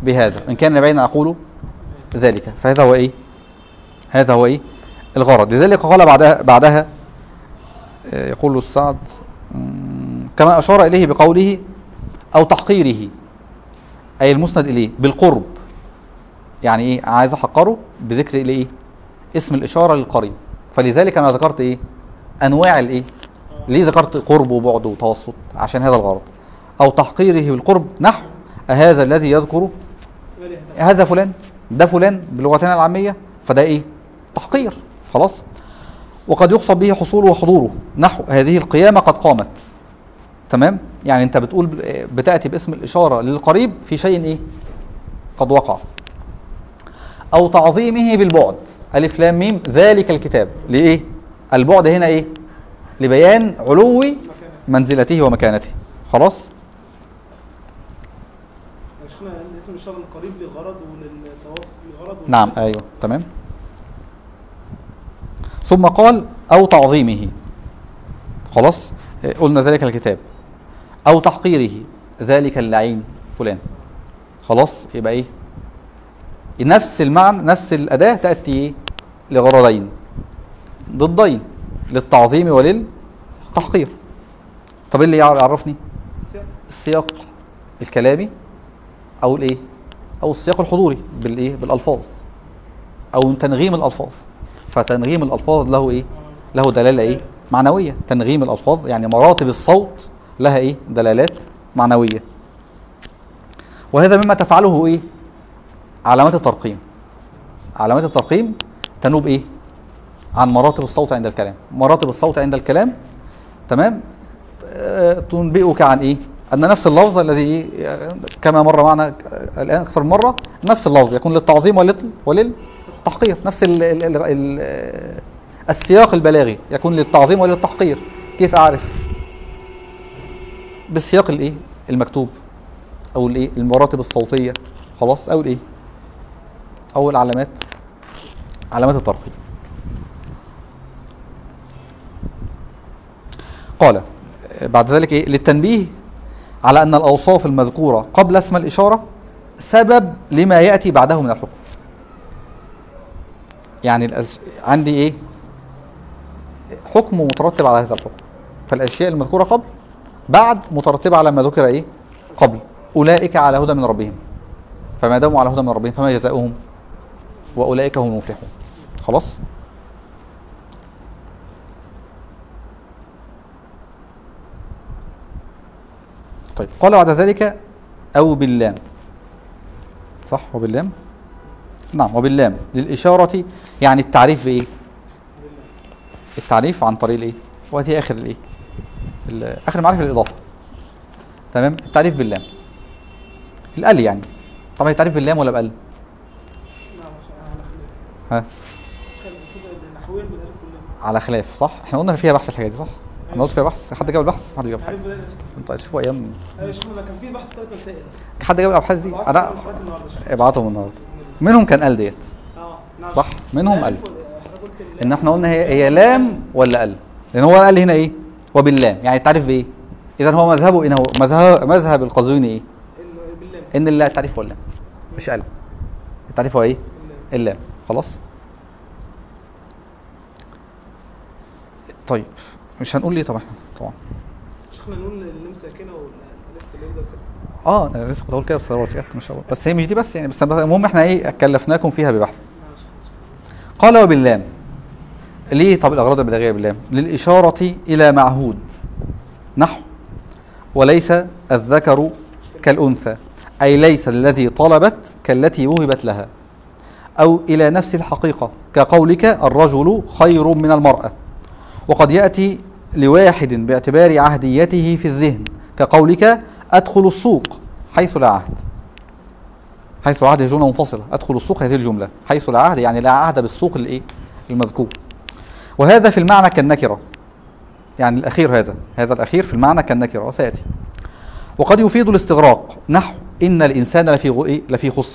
بهذا إن كان بعيدا أقول ذلك فهذا هو إيه هذا هو إيه الغرض لذلك قال بعدها بعدها آه، يقول السعد مم، كما أشار إليه بقوله أو تحقيره أي المسند إليه بالقرب يعني إيه عايز أحقره بذكر إليه اسم الإشارة للقريب فلذلك أنا ذكرت إيه أنواع الإيه ليه ذكرت قرب وبعد وتوسط عشان هذا الغرض أو تحقيره بالقرب نحو هذا الذي يذكر غالي هدف. هذا فلان ده فلان بلغتنا العامية فده ايه تحقير خلاص وقد يقصد به حصوله وحضوره نحو هذه القيامة قد قامت تمام يعني انت بتقول بتأتي باسم الإشارة للقريب في شيء ايه قد وقع أو تعظيمه بالبعد ألف لام ميم ذلك الكتاب لإيه البعد هنا ايه لبيان علو مكانك منزلته ومكانته خلاص يعني شيخنا اسم الشر القريب لغرض وللتواصل لغرض ول- نعم ايوه تمام ثم قال او تعظيمه خلاص إيه، قلنا ذلك الكتاب او تحقيره ذلك اللعين فلان خلاص يبقى ايه نفس المعنى نفس الاداه تاتي ايه لغرضين ضدين للتعظيم وللتحقير طب إيه اللي يعرفني السياق السياق الكلامي او الايه او السياق الحضوري بالايه بالالفاظ او تنغيم الالفاظ فتنغيم الالفاظ له ايه له دلاله ايه معنويه تنغيم الالفاظ يعني مراتب الصوت لها ايه دلالات معنويه وهذا مما تفعله ايه علامات الترقيم علامات الترقيم تنوب ايه عن مراتب الصوت عند الكلام مراتب الصوت عند الكلام تمام آه، تنبئك عن ايه ان نفس اللفظ الذي إيه؟ آه، كما مر معنا آه، الان اكثر من مره نفس اللفظ يكون للتعظيم ولل- وللتحقير نفس ال ال ال ال آه، السياق البلاغي يكون للتعظيم وللتحقير كيف اعرف بالسياق الايه المكتوب او الايه المراتب الصوتيه خلاص او الايه او العلامات علامات الترقيم قال بعد ذلك ايه للتنبيه على ان الاوصاف المذكوره قبل اسم الاشاره سبب لما ياتي بعده من الحكم يعني الأز... عندي ايه حكم مترتب على هذا الحكم فالاشياء المذكوره قبل بعد مترتبه على ما ذكر ايه قبل اولئك على هدى من ربهم فما داموا على هدى من ربهم فما جزاؤهم واولئك هم المفلحون خلاص طيب قال بعد ذلك أو باللام صح وباللام نعم وباللام للإشارة يعني التعريف بإيه التعريف عن طريق الإيه وهذه آخر الإيه ال- آخر معرفة الإضافة تمام التعريف باللام الأل يعني طبعا التعريف باللام ولا بأل نعم عشان على خلاف ها عشان المفروض النحويين بالالف واللام على خلاف صح احنا قلنا فيها بحث الحاجة دي صح انا قلت فيها بحث حد جاب البحث حد جاب حاجة تعريف بالالف انتوا شوفوا ايام ايوه شوفنا كان في بحث ثلاث مسائل حد جاب الابحاث دي بعت انا لحضرتك النهارده شيخ. ابعتهم النهارده بإذن الله. منهم كان قال ديت اه نعم صح منهم قال الألف وال- حضرتك قلت الألف. ان احنا قلنا هي هي لام ولا ال لان هو قال هنا ايه وباللام يعني التعريف بايه اذا هو مذهبه ان هو مذهب مذهب القزويني ايه ال- باللام ان لا التعريف هو اللام مش ال التعريف هو ايه باللام. اللام خلاص طيب مش هنقول ليه طبعا طبعا شيخنا نقول اللام ساكنه والالف اللي يبدا ساكنه اه انا لسه كنت هقول كده بس هو سكت ما شاء الله بس هي مش دي بس يعني بس المهم احنا ايه كلفناكم فيها ببحث ماشي ماشي. قال وباللام ليه طب الأغراض البلاغية باللام للإشارة إلى معهود نحو وليس الذكر كالأنثى أي ليس الذي طلبت كالتي وهبت لها أو إلى نفس الحقيقة كقولك الرجل خير من المرأة وقد يأتي لواحد باعتبار عهديته في الذهن كقولك أدخل السوق حيث لا عهد حيث العهد هي جملة منفصلة أدخل السوق هذه الجملة حيث لا عهد يعني لا عهد بالسوق الإيه المذكور وهذا في المعنى كالنكرة يعني الأخير هذا هذا الأخير في المعنى كالنكرة وسيأتي وقد يفيد الاستغراق نحو إن الإنسان لفي غ- إيه؟ لفي خسر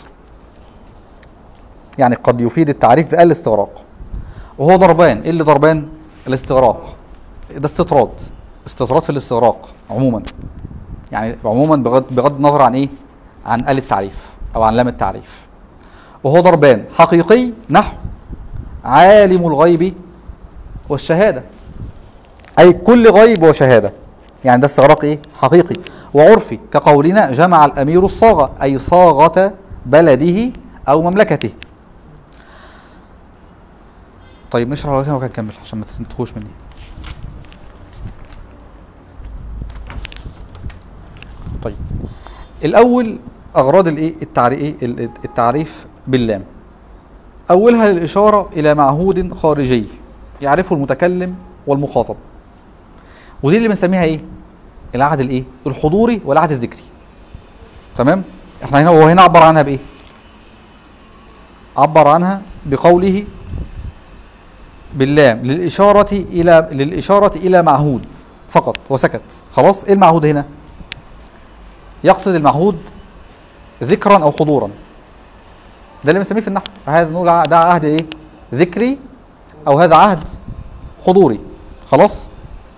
يعني قد يفيد التعريف بأقل استغراق وهو ضربان إيه اللي ضربان الاستغراق ده استطراد استطراد في الاستغراق عموما يعني عموما بغض بغض النظر عن ايه عن آل التعريف او عن لام التعريف وهو ضربان حقيقي نحو عالم الغيب والشهاده اي كل غيب وشهاده يعني ده استغراق ايه حقيقي وعرفي كقولنا جمع الامير الصاغه اي صاغه بلده او مملكته طيب نشرح دلوقتي وكان نكمل عشان ما تنتهوش مني طيب الاول اغراض الايه التعريف التعريف باللام اولها للاشاره الى معهود خارجي يعرفه المتكلم والمخاطب ودي اللي بنسميها ايه العهد الايه الحضوري والعهد الذكري تمام احنا هنا هو هنا عبر عنها بايه عبر عنها بقوله باللام للإشارة إلى للإشارة إلى معهود فقط وسكت خلاص إيه المعهود هنا؟ يقصد المعهود ذكرا أو حضورا ده اللي بنسميه في النحو هذا نقول ع- ده عهد إيه؟ ذكري أو هذا عهد حضوري خلاص؟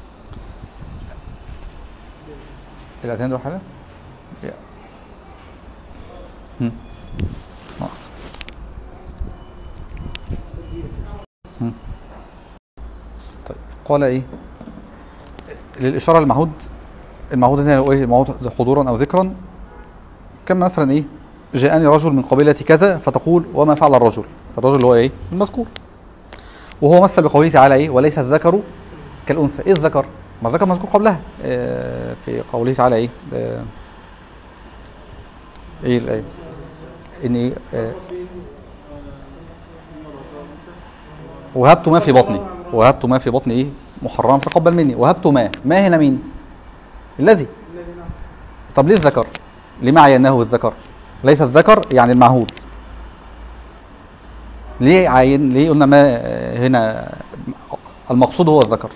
الأذان دول حاجة؟ يا. هم. نقف. هم. طيب قال ايه للاشاره المعهود المعهود هنا هو ايه المعهود حضورا او ذكرا كان مثلا ايه جاءني رجل من قبيله كذا فتقول وما فعل الرجل الرجل اللي هو ايه المذكور وهو مثل بقوله تعالى ايه وليس الذكر كالانثى ايه الذكر ما الذكر مذكور قبلها آه في قوله تعالى ايه آه ايه الايه ان ايه آه وهبت ما في بطني وهبت ما في بطني ايه محرما تقبل مني وهبت ما ما هنا مين الذي الذي نعم طب ليه الذكر لما عيناه بالذكر ليس الذكر يعني المعهود ليه عين ليه قلنا ما آه، هنا المقصود هو الذكر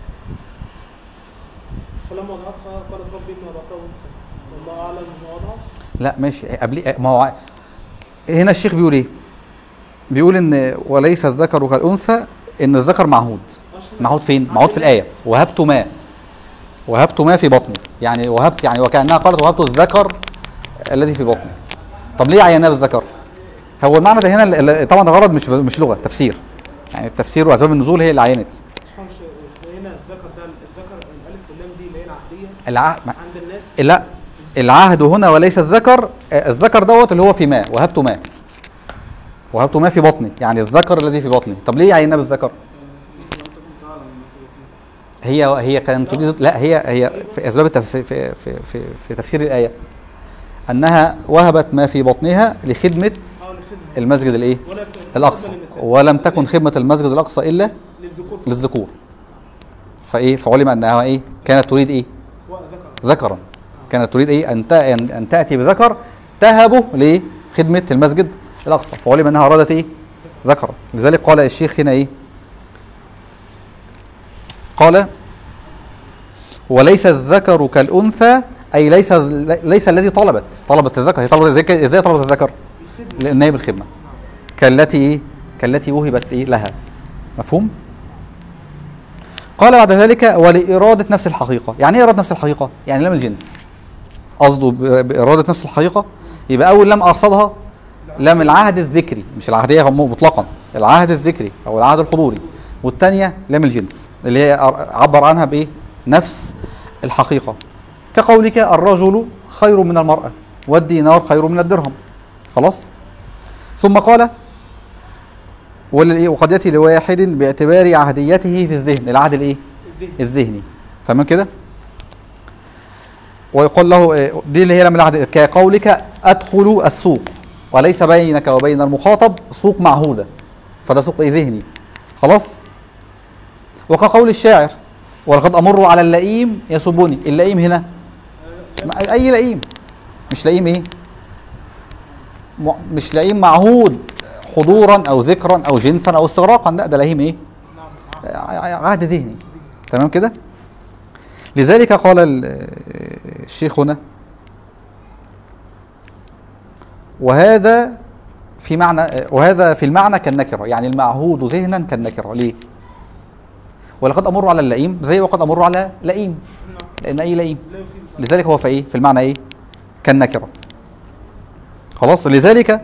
فلما وضعتها قالت ربي اني وضعتها انثى والله اعلم ما وضعت لا ماشي قبل ما هو هنا الشيخ بيقول ايه بيقول ان وليس الذكر كالانثى ان الذكر معهود أشهد معهود فين معهود في الايه وهبت ما وهبت ما في بطني يعني وهبت يعني وكانها قالت وهبت الذكر الذي في بطني طب ليه عيناه بالذكر هو المعنى ده هنا ال- ال- طبعا الغرض مش مش لغه تفسير يعني التفسير واسباب النزول هي اللي عينت مش فاهم شيء. هنا الذكر ده الذكر الالف واللام دي اللي هي العهديه العهد عند الناس لا العهد هنا وليس الذكر آه، الذكر دوت اللي هو في ماء وهبت ماء وهبت ماء في بطني يعني الذكر الذي في بطني طب ليه عيناه بالذكر هي هي كانت تريد لا هي هي في اسباب التفسير في في في, في تفسير الايه انها وهبت ما في بطنها لخدمه اه لخدمه المسجد الايه ولا في- الاقصى بالنسبة للنساء. ولم تكن خدمه المسجد الاقصى الا للذكور فقط. للذكور فايه فعلم انها ايه كانت تريد ايه وذكر ذكرا كانت تريد ايه ان تا- ان أن تاتي بذكر تهبه لخدمه المسجد الاقصى فعلم انها ارادت ايه ذكرا لذلك قال الشيخ هنا ايه قال وليس الذكر كالانثى اي ليس ليس الذي طلبت طلبت الذكر هي طلبت ازاي ازاي طلبت الذكر لان هي بالخدمه كالتي ايه كالتي وهبت ايه لها مفهوم قال بعد ذلك ولإرادة نفس الحقيقة يعني ايه إرادة نفس الحقيقة يعني لام الجنس قصده ب- بإرادة نفس الحقيقة يبقى أول لام أرصدها لام العهد الذكري مش العهدية مطلقا العهد الذكري أو العهد الحضوري والثانية لام الجنس اللي هي أر- عبر عنها بإيه نفس الحقيقة كقولك الرجل خير من المرأة والدينار خير من الدرهم خلاص ثم قال ولل- وقد ياتي لواحد باعتبار عهديته في الذهن العهد الايه الذهن الذهني تمام كده ويقول له إيه، دي اللي هي لما العهد كقولك ادخل السوق وليس بينك وبين المخاطب سوق معهوده فده سوق ايه ذهني خلاص وكقول الشاعر ولقد امر على اللئيم يسبني اللئيم هنا ما- اي لئيم مش لئيم ايه م- مش لئيم معهود حضورا او ذكرا او جنسا او استغراقا لا ده لئيم ايه نعم عهد ذهني تمام كده لذلك قال ال- الشيخ هنا وهذا في معنى وهذا في المعنى كالنكره يعني المعهود ذهنا كالنكره ليه ولقد امر على اللئيم زي وقد امر على لئيم نعم لان اي لئيم لا يفيد لذلك هو في ايه في المعنى ايه كالنكره خلاص لذلك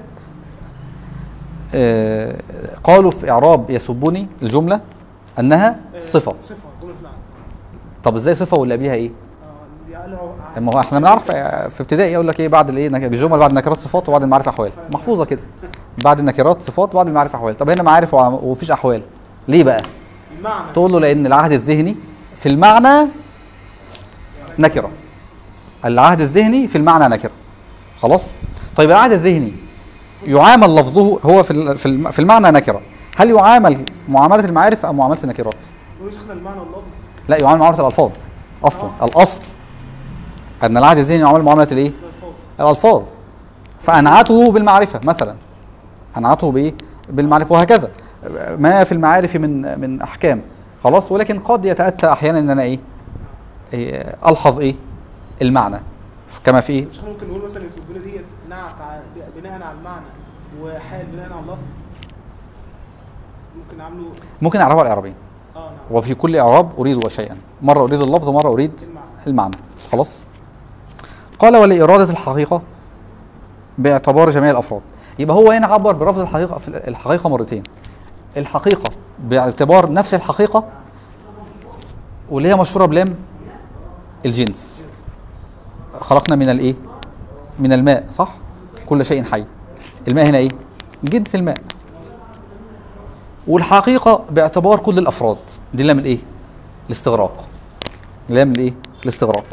آه، قالوا في اعراب يسبني الجمله انها آه، صفه صفه جمله نعم طب ازاي صفه واللي قبلها ايه اه دي قال هو ما هو احنا بنعرف في ابتدائي يقول لك ايه بعد الايه نك- الجمل بعد النكرات صفات وبعد المعارف احوال محفوظه كده بعد النكرات صفات وبعد المعارف احوال طب هنا معارف وع- ومفيش احوال ليه بقى المعنى تقول له لان العهد الذهني في المعنى نكره العهد الذهني في المعنى نكره خلاص طيب العهد الذهني يعامل لفظه هو في ال- في الم- في المعنى نكره هل يعامل معامله المعارف ام معامله النكرات مش اخذنا المعنى واللفظ لا يعامل معامله الالفاظ اصلا الاصل ان العهد الذهني يعامل معامله الايه الالفاظ الالفاظ فانعته بالمعرفه مثلا انعته بايه بالمعرفه وهكذا ما في المعارف من من احكام خلاص ولكن قد يتاتى احيانا ان انا ايه, إيه الحظ ايه المعنى كما في ايه مش احنا ممكن نقول مثلا يسبوني ديت نعت ع- بناء على المعنى وحال بناء على اللفظ ممكن نعمله ممكن اعربها الاعرابيه اه نعم وفي كل اعراب اريد شيئا مره اريد اللفظ ومره اريد المعنى المعنى خلاص قال ولإرادة الحقيقة باعتبار جميع الأفراد يبقى هو هنا عبر بلفظ الحقيقة في الحقيقة مرتين الحقيقة باعتبار نفس الحقيقة واللي هي مشهورة بلام الجنس خلقنا من الايه من الماء صح كل شيء حي الماء هنا ايه جنس الماء والحقيقة باعتبار كل الأفراد دي لام الايه الاستغراق لام الايه الاستغراق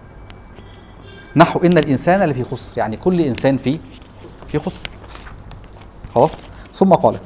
نحو ان الانسان لفي خسر يعني كل انسان فيه في خسر خلاص ثم قال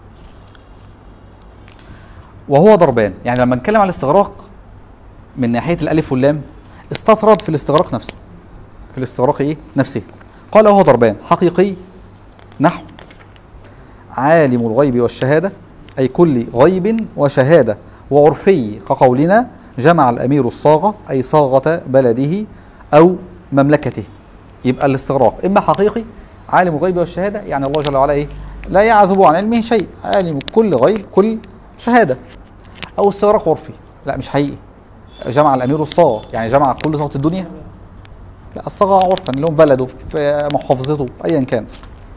وهو ضربان يعني لما نتكلم عن الاستغراق من ناحيه الالف واللام استطرد في الاستغراق نفسه في الاستغراق ايه نفسه قال وهو ضربان حقيقي نحو عالم الغيب والشهاده اي كل غيب وشهاده وعرفي كقولنا جمع الامير الصاغه اي صاغه بلده او مملكته يبقى الاستغراق اما حقيقي عالم الغيب والشهاده يعني الله جل وعلا ايه لا يعزب عن علمه شيء عالم كل غيب كل شهاده او استغراق عرفي لا مش حقيقي جمع الامير الصاغه يعني جمع كل صوت الدنيا لا الصاغه عرفا اللي هو بلده في محافظته ايا كان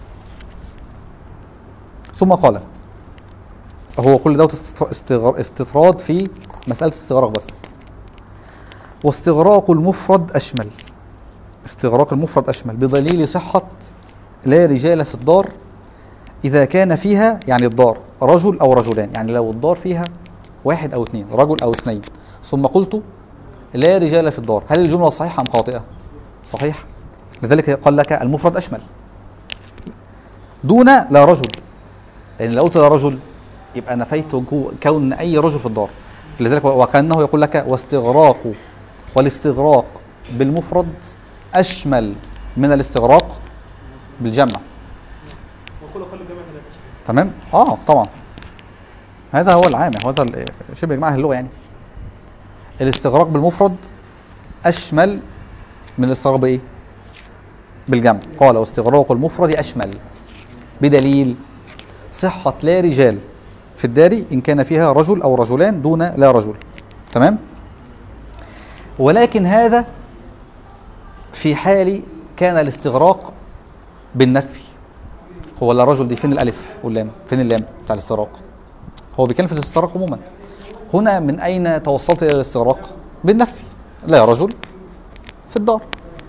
ثم قال هو كل دوت استطر- استغر- استطراد في مساله الاستغراق بس واستغراق المفرد اشمل استغراق المفرد أشمل بدليل صحة لا رجال في الدار إذا كان فيها يعني الدار رجل أو رجلان يعني لو الدار فيها واحد أو اثنين رجل أو اثنين ثم قلت لا رجال في الدار هل الجملة صحيحة أم خاطئة؟ صحيح لذلك قال لك المفرد أشمل دون لا رجل لأن لو قلت لا رجل يبقى نفيت جو- كون أي رجل في الدار لذلك وكأنه يقول لك واستغراق والاستغراق بالمفرد أشمل من الاستغراق بالجمع وكل قل الجمع لا تشكيل تمام اه طبعا هذا هو العام هذا ال- شبه اجماع أهل اللغه يعني الاستغراق بالمفرد اشمل من الاستغراق بايه بالجمع قال واستغراق المفرد اشمل بدليل صحه لا رجال في الدار ان كان فيها رجل او رجلان دون لا رجل تمام ولكن هذا في حال كان الاستغراق بالنفي هو لا رجل دي فين الالف واللام فين اللام بتاع الاستغراق هو بيتكلم في الاستغراق عموما هنا من اين توصلت الى الاستغراق بالنفي لا رجل في الدار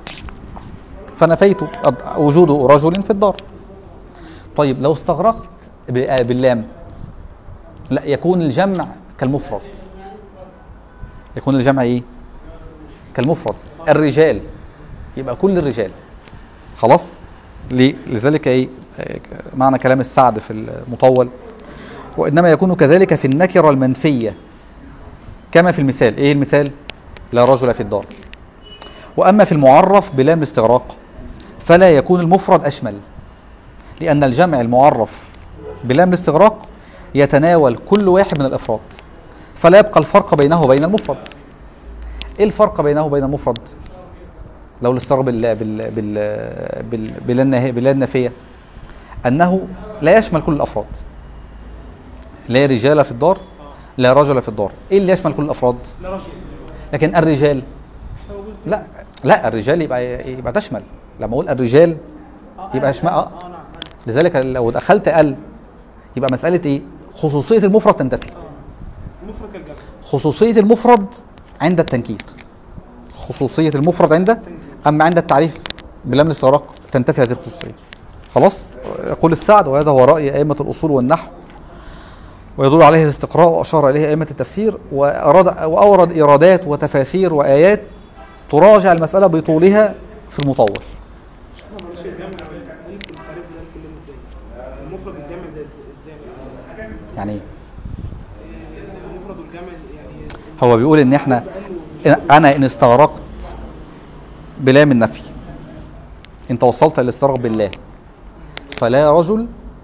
فنفيت أد- وجود رجل في الدار طيب لو استغرقت ب- آه باللام لا يكون الجمع كالمفرد يكون الجمع ايه كالمفرد الرجال يبقى كل الرجال خلاص ليه؟ لذلك ايه آه، معنى كلام السعد في المطول وانما يكون كذلك في النكره المنفيه كما في المثال ايه المثال لا رجل في الدار واما في المعرف بلام الاستغراق فلا يكون المفرد اشمل لان الجمع المعرف بلام الاستغراق يتناول كل واحد من الافراد فلا يبقى الفرق بينه وبين المفرد ايه الفرق بينه وبين المفرد لو الاستغراق بال بال بال بال بلا النهي- بلا النافيه انه لا يشمل كل الافراد لا رجال في الدار لا رجل في الدار ايه اللي يشمل كل الافراد لا رجل لكن الرجال احنا موجود لا لا الرجال يبقى يبقى تشمل لما اقول الرجال آه، يبقى آه، اشمعنى اه آه. نعم آه. لذلك لو دخلت ال يبقى مساله ايه خصوصيه المفرد تنتفي المفرد كالجمع خصوصيه المفرد عند التنكير خصوصيه المفرد عند اما عند التعريف بلام الاستغراق تنتفي هذه الخصوصيه خلاص يقول السعد وهذا هو راي ائمه الاصول والنحو ويدل عليه الاستقراء واشار اليه ائمه التفسير واراد واورد ايرادات وتفاسير وايات تراجع المساله بطولها في المطول مش الجمع الف التعريف ده الف اللي ازاي المفرد والجمع زي ازاي مثلا يعني إيه؟ المفرد والجمع يعني هو بيقول ان احنا انا ان استغرقت بلام النفي انت وصلت للاستغراق بالله فلا رجل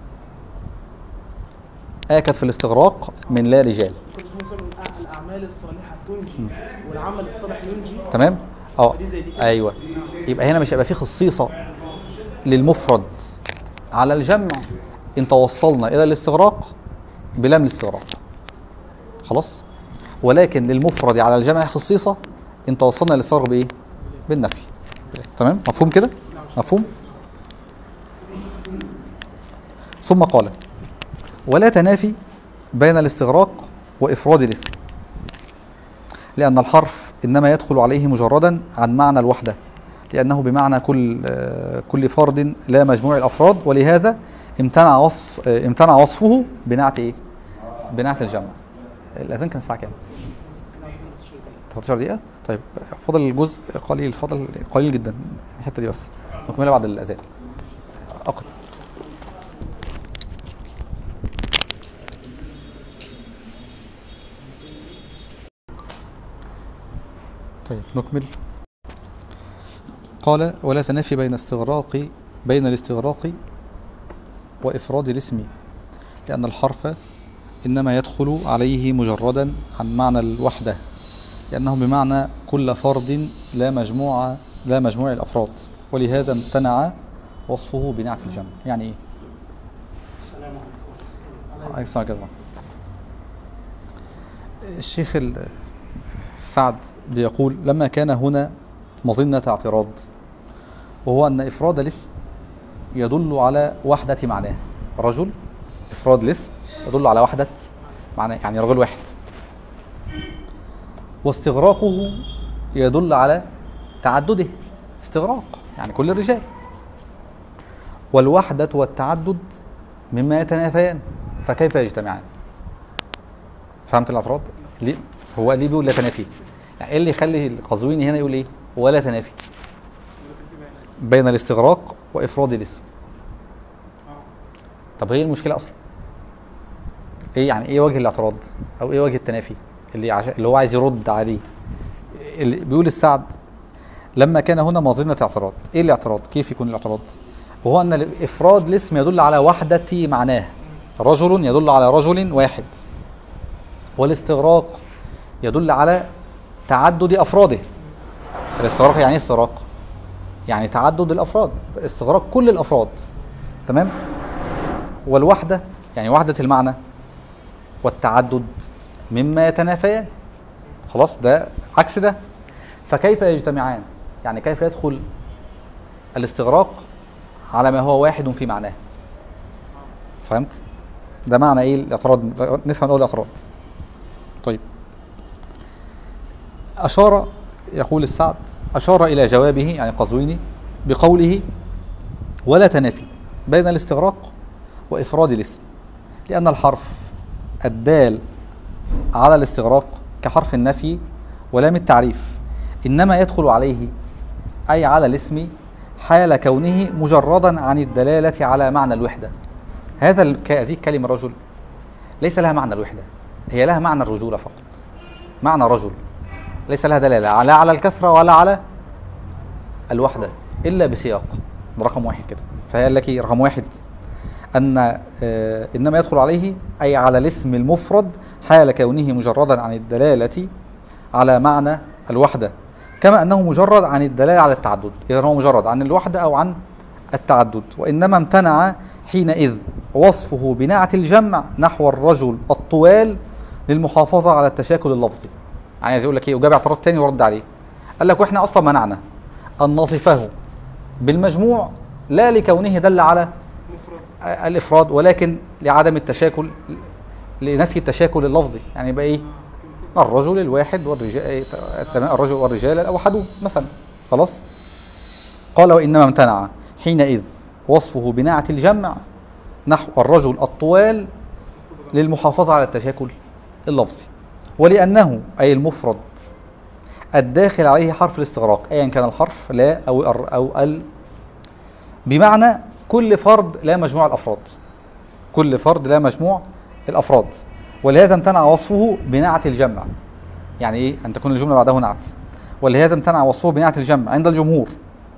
آكد في الاستغراق من لا رجال كنت مثلا الأع- الاعمال الصالحه تنجي والعمل الصالح ينجي تمام اه فدي زي دي كده. ايوه يبقى هنا مش هيبقى في خصيصه للمفرد على الجمع ان توصلنا الى الاستغراق بلام الاستغراق خلاص ولكن للمفرد على الجمع خصيصه ان توصلنا للاستغراق بايه بالنفي تمام مفهوم كده مفهوم ثم قال ولا تنافي بين الاستغراق وافراد الاسم لأن الحرف إنما يدخل عليه مجردا عن معنى الوحدة لأنه بمعنى كل آه، كل فرد لا مجموع الأفراد ولهذا امتنع وصف آه، امتنع وصفه بنعت إيه؟ بنعت الجمع. الأذان كان الساعة كام؟ 13 دقيقة؟ طيب فضل الجزء قليل فضل قليل جدا الحتة دي بس نكملها بعد الأذان. أقل طيب نكمل قال ولا تنافي بين استغراق بين الاستغراق وإفراد الاسم لأن الحرف إنما يدخل عليه مجردا عن معنى الوحدة لأنه بمعنى كل فرد لا مجموعة لا مجموع الأفراد ولهذا امتنع وصفه بنعت الجمع يعني إيه؟ عليك السلام عليكم. الشيخ ال- سعد بيقول لما كان هنا مظنة اعتراض وهو أن إفراد الاسم يدل على وحدة معناه رجل إفراد الاسم يدل على وحدة معناه يعني رجل واحد واستغراقه يدل على تعدده استغراق يعني كل الرجال والوحدة والتعدد مما يتنافيان فكيف يجتمعان فهمت الاعتراض ليه هو ليه بيقول لا تنافي يعني ايه اللي يخلي القزويني هنا يقول ايه ولا تنافي بين الاستغراق وافراد الاسم طب هي المشكله اصلا ايه يعني ايه وجه الاعتراض او ايه وجه التنافي اللي عش... اللي هو عايز يرد عليه اللي بيقول السعد لما كان هنا مظنة اعتراض ايه الاعتراض كيف يكون الاعتراض وهو ان افراد الاسم يدل على وحدة معناه رجل يدل على رجل واحد والاستغراق يدل على تعدد افراده الاستغراق يعني ايه استغراق يعني تعدد الافراد استغراق كل الافراد تمام والوحده يعني وحده المعنى والتعدد مما يتنافيان خلاص ده عكس ده فكيف يجتمعان يعني كيف يدخل الاستغراق على ما هو واحد في معناه فهمت ده معنى ايه الاعتراض نفهم اول الاعتراض طيب أشار يقول السعد أشار إلى جوابه يعني قزويني بقوله ولا تنافي بين الاستغراق وإفراد الاسم لأن الحرف الدال على الاستغراق كحرف النفي ولام التعريف إنما يدخل عليه أي على الاسم حال كونه مجردا عن الدلالة على معنى الوحدة هذا الك- هذه الكلمة رجل ليس لها معنى الوحدة هي لها معنى الرجولة فقط معنى رجل ليس لها دلالة لا على الكثرة ولا على الوحدة إلا بسياق ده رقم واحد كده فهي قال لك إيه؟ رقم واحد أن آه، إنما يدخل عليه أي على الاسم المفرد حال كونه مجردا عن الدلالة على معنى الوحدة كما أنه مجرد عن الدلالة على التعدد إذا هو مجرد عن الوحدة أو عن التعدد وإنما امتنع حينئذ وصفه بنعت الجمع نحو الرجل الطوال للمحافظة على التشاكل اللفظي يعني عايز يقول لك ايه وجاب اعتراض تاني ورد عليه قال لك واحنا اصلا منعنا ان نصفه بالمجموع لا لكونه دل على مفرد الافراد ولكن لعدم التشاكل لنفي التشاكل اللفظي يعني يبقى ايه الرجل الواحد والرجال تمام الرجل والرجال الاوحدون مثلا خلاص قال وانما امتنع حينئذ وصفه بنعة الجمع نحو الرجل الطوال للمحافظة على التشاكل اللفظي ولأنه أي المفرد الداخل عليه حرف الاستغراق أيا كان الحرف لا أو الر- أو ال بمعنى كل فرد لا مجموع الأفراد كل فرد لا مجموع الأفراد ولهذا امتنع وصفه بنعة الجمع يعني إيه أن تكون الجملة بعده نعت ولهذا امتنع وصفه بنعة الجمع عند الجمهور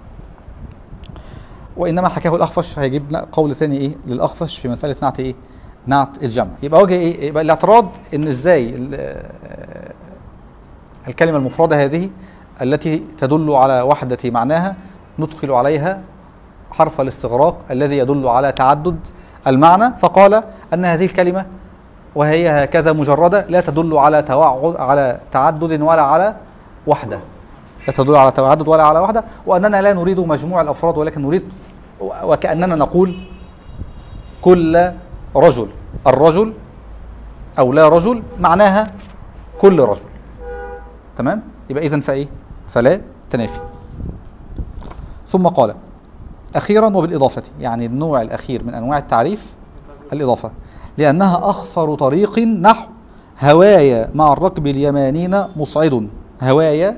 وانما حكاه الاخفش هيجيب لنا قول ثاني ايه للاخفش في مساله نعت ايه نعت الجمع يبقى وجه ايه يبقى الاعتراض ان ازاي ال- آه، الكلمه المفرده هذه التي تدل على وحده معناها ندخل عليها حرف الاستغراق الذي يدل على تعدد المعنى فقال ان هذه الكلمه وهي هكذا مجرده لا تدل على توعد على تعدد ولا على وحده لا تدل على تعدد ولا على وحده واننا لا نريد مجموع الافراد ولكن نريد وكاننا نقول كل رجل الرجل او لا رجل معناها كل رجل تمام يبقى اذا فايه فلا تنافي ثم قال اخيرا وبالاضافه يعني النوع الاخير من انواع التعريف الاضافه لانها اخصر طريق نحو هوايا مع الركب اليمانين مصعد هوايا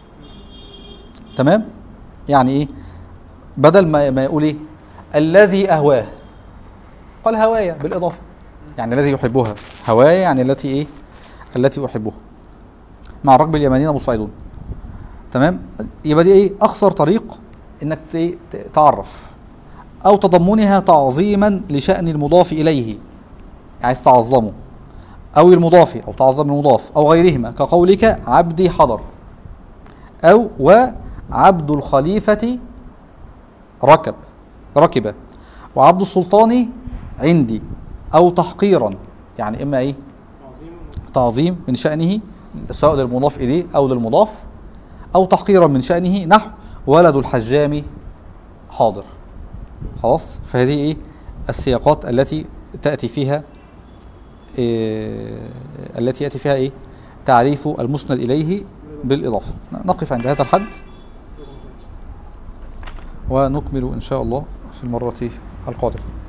تمام يعني ايه بدل ما ما يقول ايه الذي اهواه قال هوايا بالاضافه يعني الذي يحبها هوايا يعني التي ايه التي احبها مع الركب اليمانيين مصعدون تمام يبقى دي ايه اخسر طريق انك ت- إيه؟ ت- تعرف او تضمنها تعظيما لشان المضاف اليه عايز تعظمه او المضاف او تعظم المضاف او غيرهما كقولك عبدي حضر أو وعبد الخليفة ركب ركب وعبد السلطان عندي أو تحقيرا يعني إما إيه عظيم تعظيم من شأنه سواء للمضاف إليه أو للمضاف أو تحقيرا من شأنه نحو ولد الحجام حاضر خلاص فهذه إيه السياقات التي تأتي فيها إيه التي يأتي فيها إيه تعريف المسند إليه بالإضافة نقف عند هذا الحد ونكمل إن شاء الله في المرة القادمة